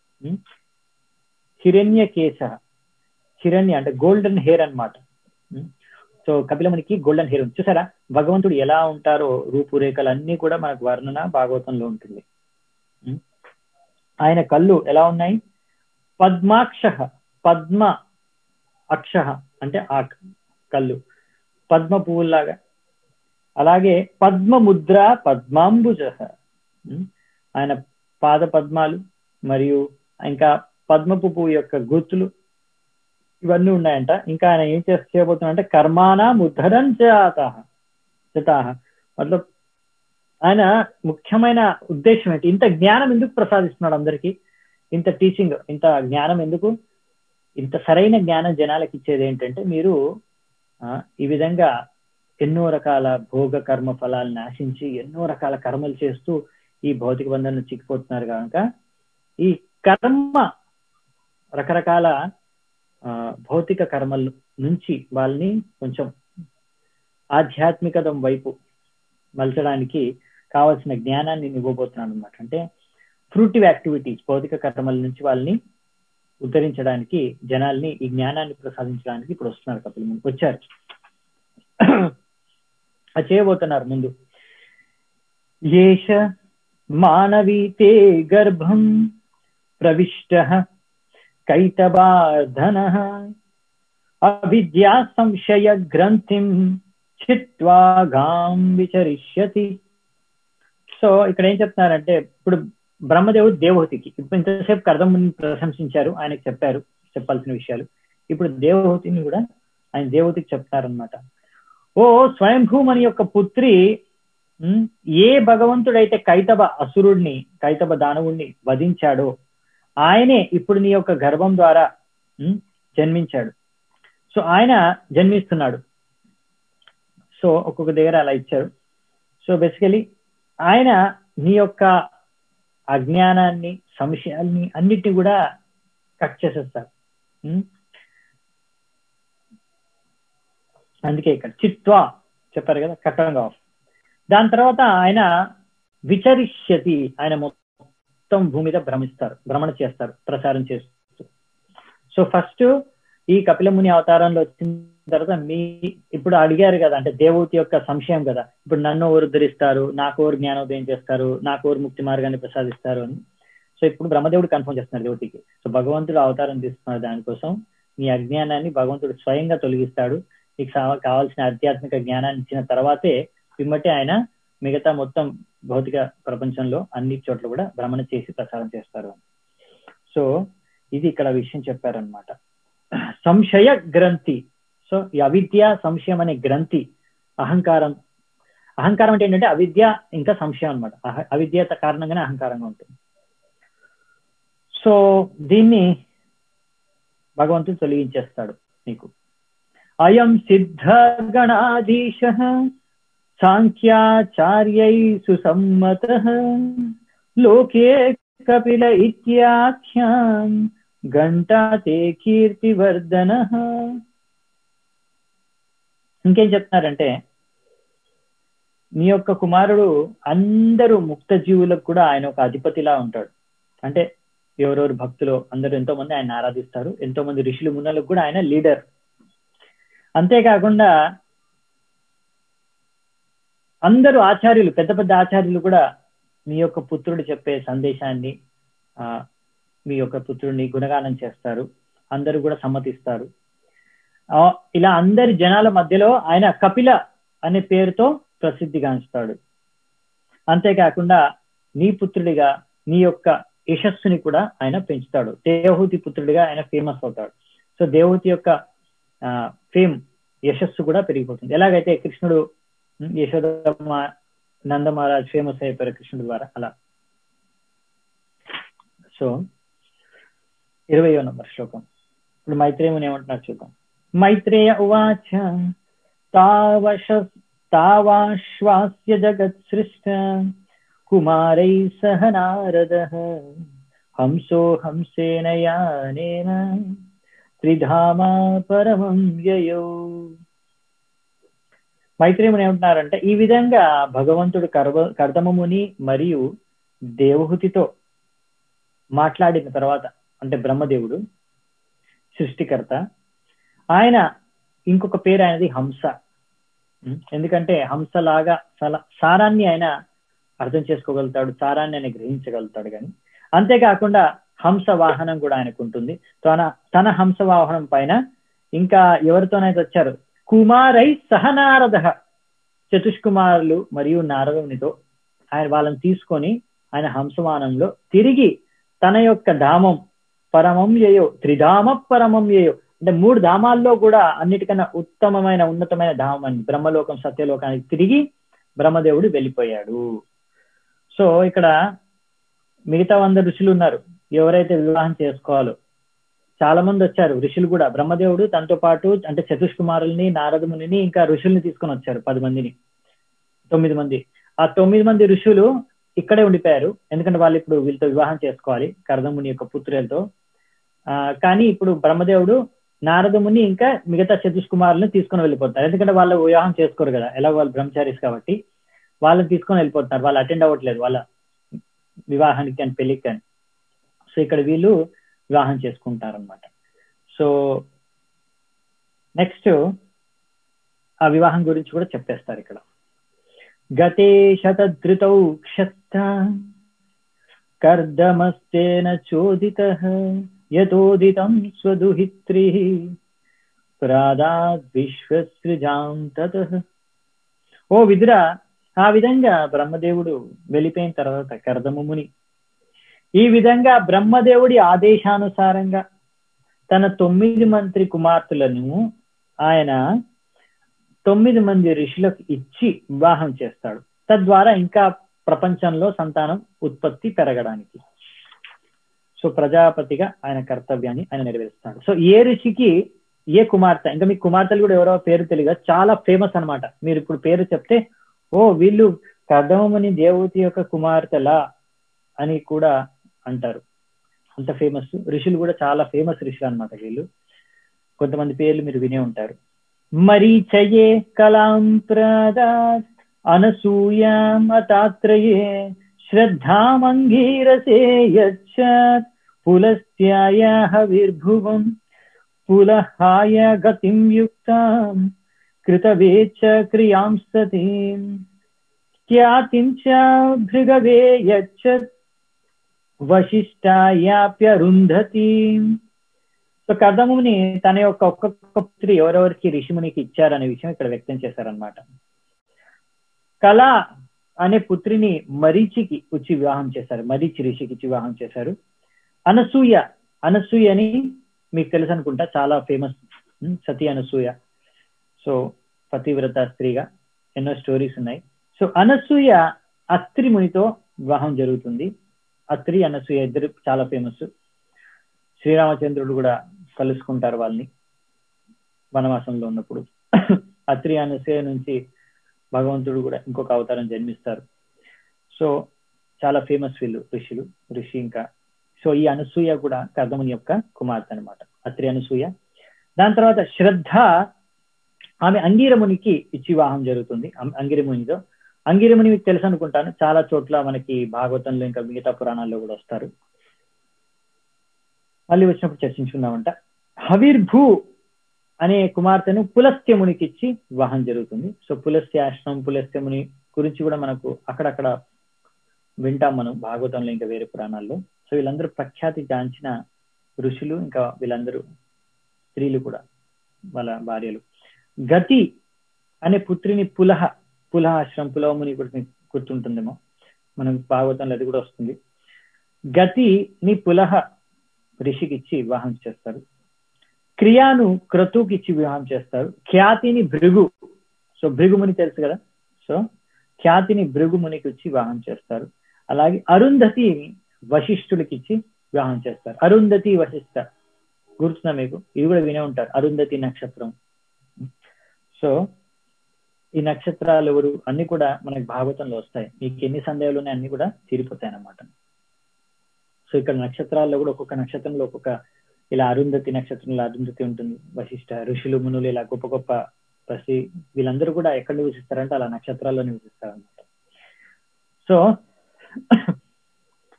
హిరణ్య కేశ హిరణ్య అంటే గోల్డెన్ హెయిర్ అనమాట సో కపిలమునికి గోల్డెన్ హెయిర్ ఉంది చూసారా భగవంతుడు ఎలా ఉంటారో రూపురేఖలు అన్ని కూడా మనకు వర్ణన భాగవతంలో ఉంటుంది ఉం? ఆయన కళ్ళు ఎలా ఉన్నాయి పద్మాక్ష పద్మ అక్ష అంటే ఆ కళ్ళు పద్మ పువ్వులాగా అలాగే పద్మముద్ర పద్మాంబుజ ఉం? ఆయన పాద పద్మాలు మరియు ఇంకా పద్మపు పువ్వు యొక్క గుర్తులు ఇవన్నీ ఉన్నాయంట ఇంకా ఆయన ఏం చేసి చేయబోతున్నాడంటే కర్మానా ముద్ధరం చేతాహ చేతాహ మతలబ్ ఆయన ముఖ్యమైన ఉద్దేశం ఏంటి ఇంత జ్ఞానం ఎందుకు ప్రసాదిస్తున్నాడు అందరికీ ఇంత టీచింగ్ ఇంత జ్ఞానం ఎందుకు ఇంత సరైన జ్ఞానం జనాలకి ఇచ్చేది ఏంటంటే మీరు ఆ, ఈ విధంగా ఎన్నో రకాల భోగ కర్మ ఫలాలను ఆశించి ఎన్నో రకాల కర్మలు చేస్తూ ఈ భౌతిక బంధంలో చిక్కిపోతున్నారు కనుక ఈ కర్మ రకరకాల ఆ, భౌతిక కర్మల నుంచి వాళ్ళని కొంచెం ఆధ్యాత్మికత వైపు మలచడానికి కావాల్సిన జ్ఞానాన్ని నేను ఇవ్వబోతున్నాను అనమాట అంటే ఫ్రూటివ్ యాక్టివిటీస్ భౌతిక కర్మల నుంచి వాళ్ళని ఉద్ధరించడానికి జనాల్ని ఈ జ్ఞానాన్ని ప్రసాదించడానికి ఇప్పుడు వస్తున్నారు కపిల్ ముని వచ్చారు అది చేయబోతున్నారు ముందు ఏష మానవీతే గర్భం ప్రవిష్ట కైతబాధన అవిద్యా సంశయ గ్రంథిం చిత్వా గాం విచరిష్యతి సో ఇక్కడ ఏం చెప్తున్నారంటే ఇప్పుడు బ్రహ్మదేవుడు దేవహూతికి ఇప్పుడు ఇంతసేపు కర్దముని ప్రశంసించారు ఆయనకు చెప్పారు చెప్పాల్సిన విషయాలు ఇప్పుడు దేవహూతిని కూడా ఆయన దేవహూతికి చెప్తారనమాట ఓ స్వయంభూమని యొక్క పుత్రి ఉమ్, ఏ భగవంతుడైతే కైతబ అసురుడిని కైతబ దానవుణ్ణి వధించాడో ఆయనే ఇప్పుడు నీ యొక్క గర్భం ద్వారా ఉమ్, జన్మించాడు సో ఆయన జన్మిస్తున్నాడు సో ఒక్కొక్క దగ్గర అలా ఇచ్చారు సో బేసికలీ ఆయన నీ యొక్క అజ్ఞానాన్ని సంశయాల్ని అన్నిటిని కూడా కట్ చేసేస్తారు ఉమ్? అందుకే ఇక్కడ చిత్వా చెప్పారు కదా కట్టంగా ఆఫ్ దాని తర్వాత ఆయన విచరిష్యతి ఆయన మొత్తం భూమి మీద భ్రమిస్తారు భ్రమణ చేస్తారు ప్రసారం చేస్తూ సో ఫస్ట్ ఈ కపిలముని అవతారంలో వచ్చిన తర్వాత మీ ఇప్పుడు అడిగారు కదా అంటే దేవూతి యొక్క సంశయం కదా ఇప్పుడు నన్ను ఎవరు ఉద్ధరిస్తారు నాకు ఎవరు జ్ఞానోదయం చేస్తారు నాకు ఎవరు ముక్తి మార్గాన్ని ప్రసాదిస్తారు అని సో ఇప్పుడు బ్రహ్మదేవుడు కన్ఫర్మ్ చేస్తున్నారు దేవతికి సో భగవంతుడు అవతారం తీసుకున్నారు దానికోసం నీ అజ్ఞానాన్ని భగవంతుడు స్వయంగా తొలగిస్తాడు నీకు సా- కావాల్సిన ఆధ్యాత్మిక జ్ఞానాన్ని ఇచ్చిన తర్వాతే పిమ్మటి ఆయన మిగతా మొత్తం భౌతిక ప్రపంచంలో అన్ని చోట్ల కూడా భ్రమణ చేసి ప్రసారం చేస్తారు సో ఇది ఇక్కడ విషయం చెప్పారనమాట సంశయ గ్రంథి సో ఈ అవిద్య సంశయం అనే గ్రంథి అహంకారం అహంకారం అంటే ఏంటంటే అవిద్య ఇంకా సంశయం అనమాట అవిద్య కారణంగానే అహంకారంగా ఉంటుంది సో దీన్ని భగవంతుడు తొలగించేస్తాడు నీకు అయం సిద్ధ గణాధీశ సాంఖ్యాచార్యై సుసమ్మత లోకే కపిల ఇత్యాఖ్యాన్ గంటా తే కీర్తివర్ధన ఇంకేం చెప్తున్నారంటే నీ యొక్క కుమారుడు అందరూ ముక్త జీవులకు కూడా ఆయన ఒక అధిపతిలా ఉంటాడు అంటే ఎవరెవరు భక్తులు అందరూ ఎంతో మంది ఆయన ఆరాధిస్తారు ఎంతో మంది ఋషులు మున్నలకు కూడా ఆయన లీడర్ అంతేకాకుండా అందరూ ఆచార్యులు పెద్ద పెద్ద ఆచార్యులు కూడా మీ యొక్క పుత్రుడు చెప్పే సందేశాన్ని ఆ మీ యొక్క పుత్రుడిని గుణగానం చేస్తారు అందరూ కూడా సమ్మతిస్తారు ఆ, ఇలా అందరి జనాల మధ్యలో ఆయన కపిల అనే పేరుతో ప్రసిద్ధిగాంచుతాడు అంతేకాకుండా నీ పుత్రుడిగా నీ యొక్క యశస్సుని కూడా ఆయన పెంచుతాడు దేవహూతి పుత్రుడిగా ఆయన ఫేమస్ అవుతాడు సో దేవహూతి యొక్క ఫేమ్ యశస్సు కూడా పెరిగిపోతుంది ఎలాగైతే కృష్ణుడు ఉమ్, యశోదమ్మ నంద మహారాజ్ ఫేమస్ అయిపోయారు కృష్ణుడి ద్వారా అలా సో ఇరవయో నంబర్ శ్లోకం ఇప్పుడు మైత్రేయుని ఏమంటున్నారు చూద్దాం మైత్రేయ ఉవాచ తావశ తావాశ్వాస్య జగత్ సృష్ట కుమారై సహ నారద హంసో హంసేన యానేన త్రిధామా పరమం వ్యయో మైత్రేయుని ఏమంటున్నారంటే ఈ విధంగా భగవంతుడు కర్వ కర్దమముని మరియు దేవహుతితో మాట్లాడిన తర్వాత అంటే బ్రహ్మదేవుడు సృష్టికర్త ఆయన ఇంకొక పేరు ఆయనది హంస ఉం? ఎందుకంటే హంసలాగా సల- సారాన్ని ఆయన అర్థం చేసుకోగలుగుతాడు సారాన్ని ఆయన గ్రహించగలుగుతాడు కానీ అంతేకాకుండా హంస వాహనం కూడా ఆయనకు ఉంటుంది తన తన హంస వాహనం పైన ఇంకా ఎవరితోనైతే వచ్చారు కుమారై సహనారద చతుష్కుమారులు మరియు నారదునితో ఆయన వాళ్ళని తీసుకొని ఆయన హంసవాహనంలో తిరిగి తన యొక్క ధామం పరమం ఏయో త్రిధామ పరమం ఏయో అంటే మూడు ధామాల్లో కూడా అన్నిటికన్నా ఉత్తమమైన ఉన్నతమైన ధామం అని బ్రహ్మలోకం సత్యలోకానికి తిరిగి బ్రహ్మదేవుడు వెళ్ళిపోయాడు సో ఇక్కడ మిగతా వంద ఋషులు ఉన్నారు ఎవరైతే వివాహం చేసుకోవాలో చాలా మంది వచ్చారు ఋషులు కూడా బ్రహ్మదేవుడు తనతో పాటు అంటే చతుష్కుమారుల్ని నారదముని ఇంకా ఋషుల్ని తీసుకొని వచ్చారు పది మందిని తొమ్మిది మంది ఆ తొమ్మిది మంది ఋషులు ఇక్కడే ఉండిపోయారు ఎందుకంటే వాళ్ళు ఇప్పుడు వీళ్ళతో వివాహం చేసుకోవాలి కర్దముని యొక్క పుత్రులతో ఆ కానీ ఇప్పుడు బ్రహ్మదేవుడు నారదముని ఇంకా మిగతా చతుష్కుమారులను తీసుకొని వెళ్ళిపోతారు ఎందుకంటే వాళ్ళు వివాహం చేసుకోరు కదా ఎలా వాళ్ళు బ్రహ్మచారీస్ కాబట్టి వాళ్ళని తీసుకొని వెళ్ళిపోతున్నారు వాళ్ళు అటెండ్ అవ్వట్లేదు వాళ్ళ వివాహానికి కానీ పెళ్లికి కానీ సో ఇక్కడ వీళ్ళు వివాహం చేసుకుంటారనమాట సో నెక్స్ట్ ఆ వివాహం గురించి కూడా చెప్పేస్తారు ఇక్కడ గతే శతధృతౌ క్షత్త కర్దమస్తేన చోదిత యతోదితం స్వదుహిత్రి ప్రాదాద్ విశ్వసృజాం తత ఓ విదురా ఆ విధంగా బ్రహ్మదేవుడు వెళ్ళిపోయిన తర్వాత కర్దముని ఈ విధంగా బ్రహ్మదేవుడి ఆదేశానుసారంగా తన తొమ్మిది మంత్రి కుమార్తెలను ఆయన తొమ్మిది మంది ఋషులకు ఇచ్చి వివాహం చేస్తాడు తద్వారా ఇంకా ప్రపంచంలో సంతానం ఉత్పత్తి పెరగడానికి సో ప్రజాపతిగా ఆయన కర్తవ్యాన్ని ఆయన నెరవేరుస్తాడు సో ఏ ఋషికి ఏ కుమార్తె ఇంకా మీ కుమార్తెలు కూడా ఎవరో పేరు తెలియదు చాలా ఫేమస్ అన్నమాట మీరు ఇప్పుడు పేరు చెప్తే ఓ వీళ్ళు కర్దమని దేవతి యొక్క కుమార్తెలా అని కూడా అంటారు అంత ఫేమస్ ఋషులు కూడా చాలా ఫేమస్ ఋషులు అన్నమాట వీళ్ళు కొంతమంది పేర్లు మీరు వినే ఉంటారు మరీచయే కలాం ప్రదాత్ అనసూయామతాత్రయే శ్రద్ధామంగీరసే యచ్చత్ పులస్త్యాయాహ విర్భువం పులహాయ గతిం యుక్తాం కృతవేచ్చ క్రియాం సతీం ఖ్యాతించ భృగవే యచ్చత్ వశిష్టాయాప్యరుంధతి సో కర్దముని తన యొక్క ఒక్కొక్క పుత్రి ఎవరెవరికి ఋషిమునికి ఇచ్చారనే విషయం ఇక్కడ వ్యక్తం చేశారనమాట కళ అనే పుత్రిని మరీచికి ఇచ్చి వివాహం చేశారు మరీచి ఋషికి ఇచ్చి వివాహం చేశారు అనసూయ అనసూయ అని మీకు తెలుసు అనుకుంటా చాలా ఫేమస్ సతీ అనసూయ సో పతివ్రత స్త్రీగా ఎన్నో స్టోరీస్ ఉన్నాయి సో అనసూయ అత్రి మునితో వివాహం జరుగుతుంది అత్రి అనసూయ ఇద్దరు చాలా ఫేమస్ శ్రీరామచంద్రుడు కూడా కలుసుకుంటారు వాళ్ళని వనవాసంలో ఉన్నప్పుడు అత్రి అనసూయ నుంచి భగవంతుడు కూడా ఇంకొక అవతారం జన్మిస్తారు సో చాలా ఫేమస్ వీళ్ళు ఋషులు ఋషి ఇంకా సో ఈ అనసూయ కూడా కర్దముని యొక్క కుమార్తె అనమాట అత్రి అనసూయ దాని తర్వాత శ్రద్ధ ఆమె అంగీరమునికి ఇచ్చి వివాహం జరుగుతుంది అంగిరమునితో అంగిరముని మీకు తెలుసు అనుకుంటాను చాలా చోట్ల మనకి భాగవతంలో ఇంకా మిగతా పురాణాల్లో కూడా వస్తారు మళ్ళీ వచ్చినప్పుడు చర్చించుకుందామంట హవిర్భూ అనే కుమార్తెను పులస్త్యమునికి ఇచ్చి వివాహం జరుగుతుంది సో పులస్త్యాశ్రమం పులస్త్యముని గురించి కూడా మనకు అక్కడక్కడ వింటాం మనం భాగవతంలో ఇంకా వేరే పురాణాల్లో సో వీళ్ళందరూ ప్రఖ్యాతి గాంచిన ఋషులు ఇంకా వీళ్ళందరూ స్త్రీలు కూడా వాళ్ళ భార్యలు గతి అనే పుత్రిని పులహ పులహ ఆశ్రమం పులవముని కూడా మీకు గుర్తుంటుందేమో మనం భాగవతంలో అది కూడా వస్తుంది గతిని పులహ ఋషికి ఇచ్చి వివాహం చేస్తారు క్రియాను క్రతుకి ఇచ్చి వివాహం చేస్తారు ఖ్యాతిని భృగు సో భృగుముని తెలుసు కదా సో ఖ్యాతిని భృగుమునికి ఇచ్చి వివాహం చేస్తారు అలాగే అరుంధతిని వశిష్ఠులకి ఇచ్చి వివాహం చేస్తారు అరుంధతి వశిష్ఠ గుర్తున్నా మీకు ఇది కూడా వినే ఉంటారు అరుంధతి నక్షత్రం సో ఈ నక్షత్రాలు ఎవరు అన్ని కూడా మనకి భాగవతంలో వస్తాయి మీకు ఎన్ని సందేహాలు ఉన్నాయి అన్ని కూడా తీరిపోతాయి అన్నమాట సో ఇక్కడ నక్షత్రాల్లో కూడా ఒక్కొక్క నక్షత్రంలో ఒక్కొక్క ఇలా అరుంధతి నక్షత్రంలో అరుంధతి ఉంటుంది వశిష్ట ఋషులు మునులు ఇలా గొప్ప గొప్ప ప్రతి వీళ్ళందరూ కూడా ఎక్కడ నివసిస్తారంటే అలా నక్షత్రాల్లో నివసిస్తారు అనమాట సో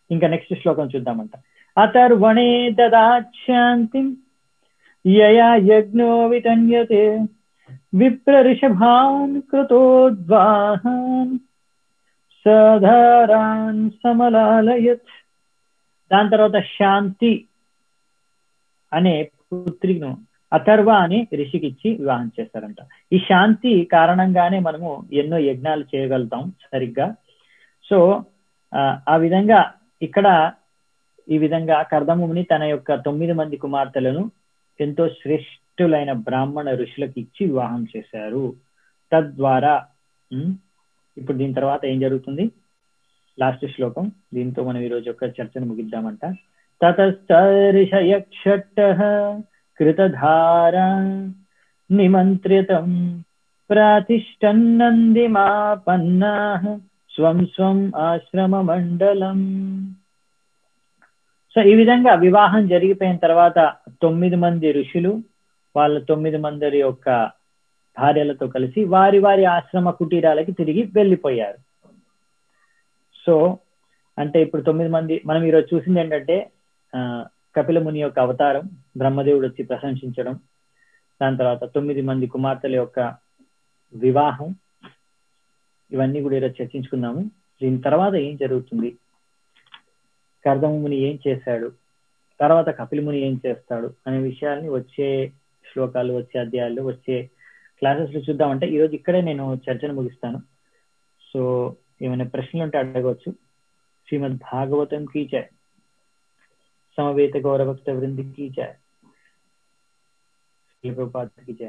ఇంకా నెక్స్ట్ శ్లోకం చూద్దామంట అతర్వణే దదాశాంతిం యయా యజ్ఞో వితన్యతే విప్రరిషభాన్ కృతోద్వాహాన్ సధారాన్ సమలాలయత్ దాని తర్వాత శాంతి అనే పుత్రికను అథర్వ అని ఋషికిచ్చి వివాహం చేస్తారంట ఈ శాంతి కారణంగానే మనము ఎన్నో యజ్ఞాలు చేయగలుగుతాం సరిగ్గా సో ఆ విధంగా ఇక్కడ ఈ విధంగా కర్దముని తన యొక్క తొమ్మిది మంది కుమార్తెలను ఎంతో శ్రేష్ఠులైన బ్రాహ్మణ ఋషులకు ఇచ్చి వివాహం చేశారు తద్వారా ఇప్పుడు దీని తర్వాత ఏం జరుగుతుంది లాస్ట్ శ్లోకం దీంతో మనం ఈ రోజు యొక్క చర్చను ముగిద్దామంట తతస్తర్షయక్షట్ట కృతధారా నిమంత్రితం ప్రాతిష్టన్నందిమాపన్నా స్వం స్వం ఆశ్రమ మండలం సో ఈ విధంగా వివాహం జరిగిపోయిన తర్వాత తొమ్మిది మంది ఋషులు వాళ్ళ తొమ్మిది మంది యొక్క భార్యలతో కలిసి వారి వారి ఆశ్రమ కుటీరాలకి తిరిగి వెళ్ళిపోయారు సో అంటే ఇప్పుడు తొమ్మిది మంది మనం ఈరోజు చూసింది ఏంటంటే కపిల ముని యొక్క అవతారం బ్రహ్మదేవుడు వచ్చి ప్రశంసించడం దాని తర్వాత తొమ్మిది మంది కుమార్తెల యొక్క వివాహం ఇవన్నీ కూడా ఈరోజు చర్చించుకుందాము దీని తర్వాత ఏం జరుగుతుంది కర్దముని ఏం చేశాడు తర్వాత కపిలముని ఏం చేస్తాడు అనే విషయాల్ని వచ్చే శ్లోకాలు వచ్చే అధ్యాయాలు వచ్చే క్లాసెస్ లో చూద్దామంటే ఈరోజు ఇక్కడే నేను చర్చను ముగిస్తాను సో ఏమైనా ప్రశ్నలు ఉంటే అడగవచ్చు శ్రీమద్ భాగవతం కీ జయ సమవేత గౌరవక్త వృంది కీ జయ శ్రీ ప్రభుపాద కీ జయ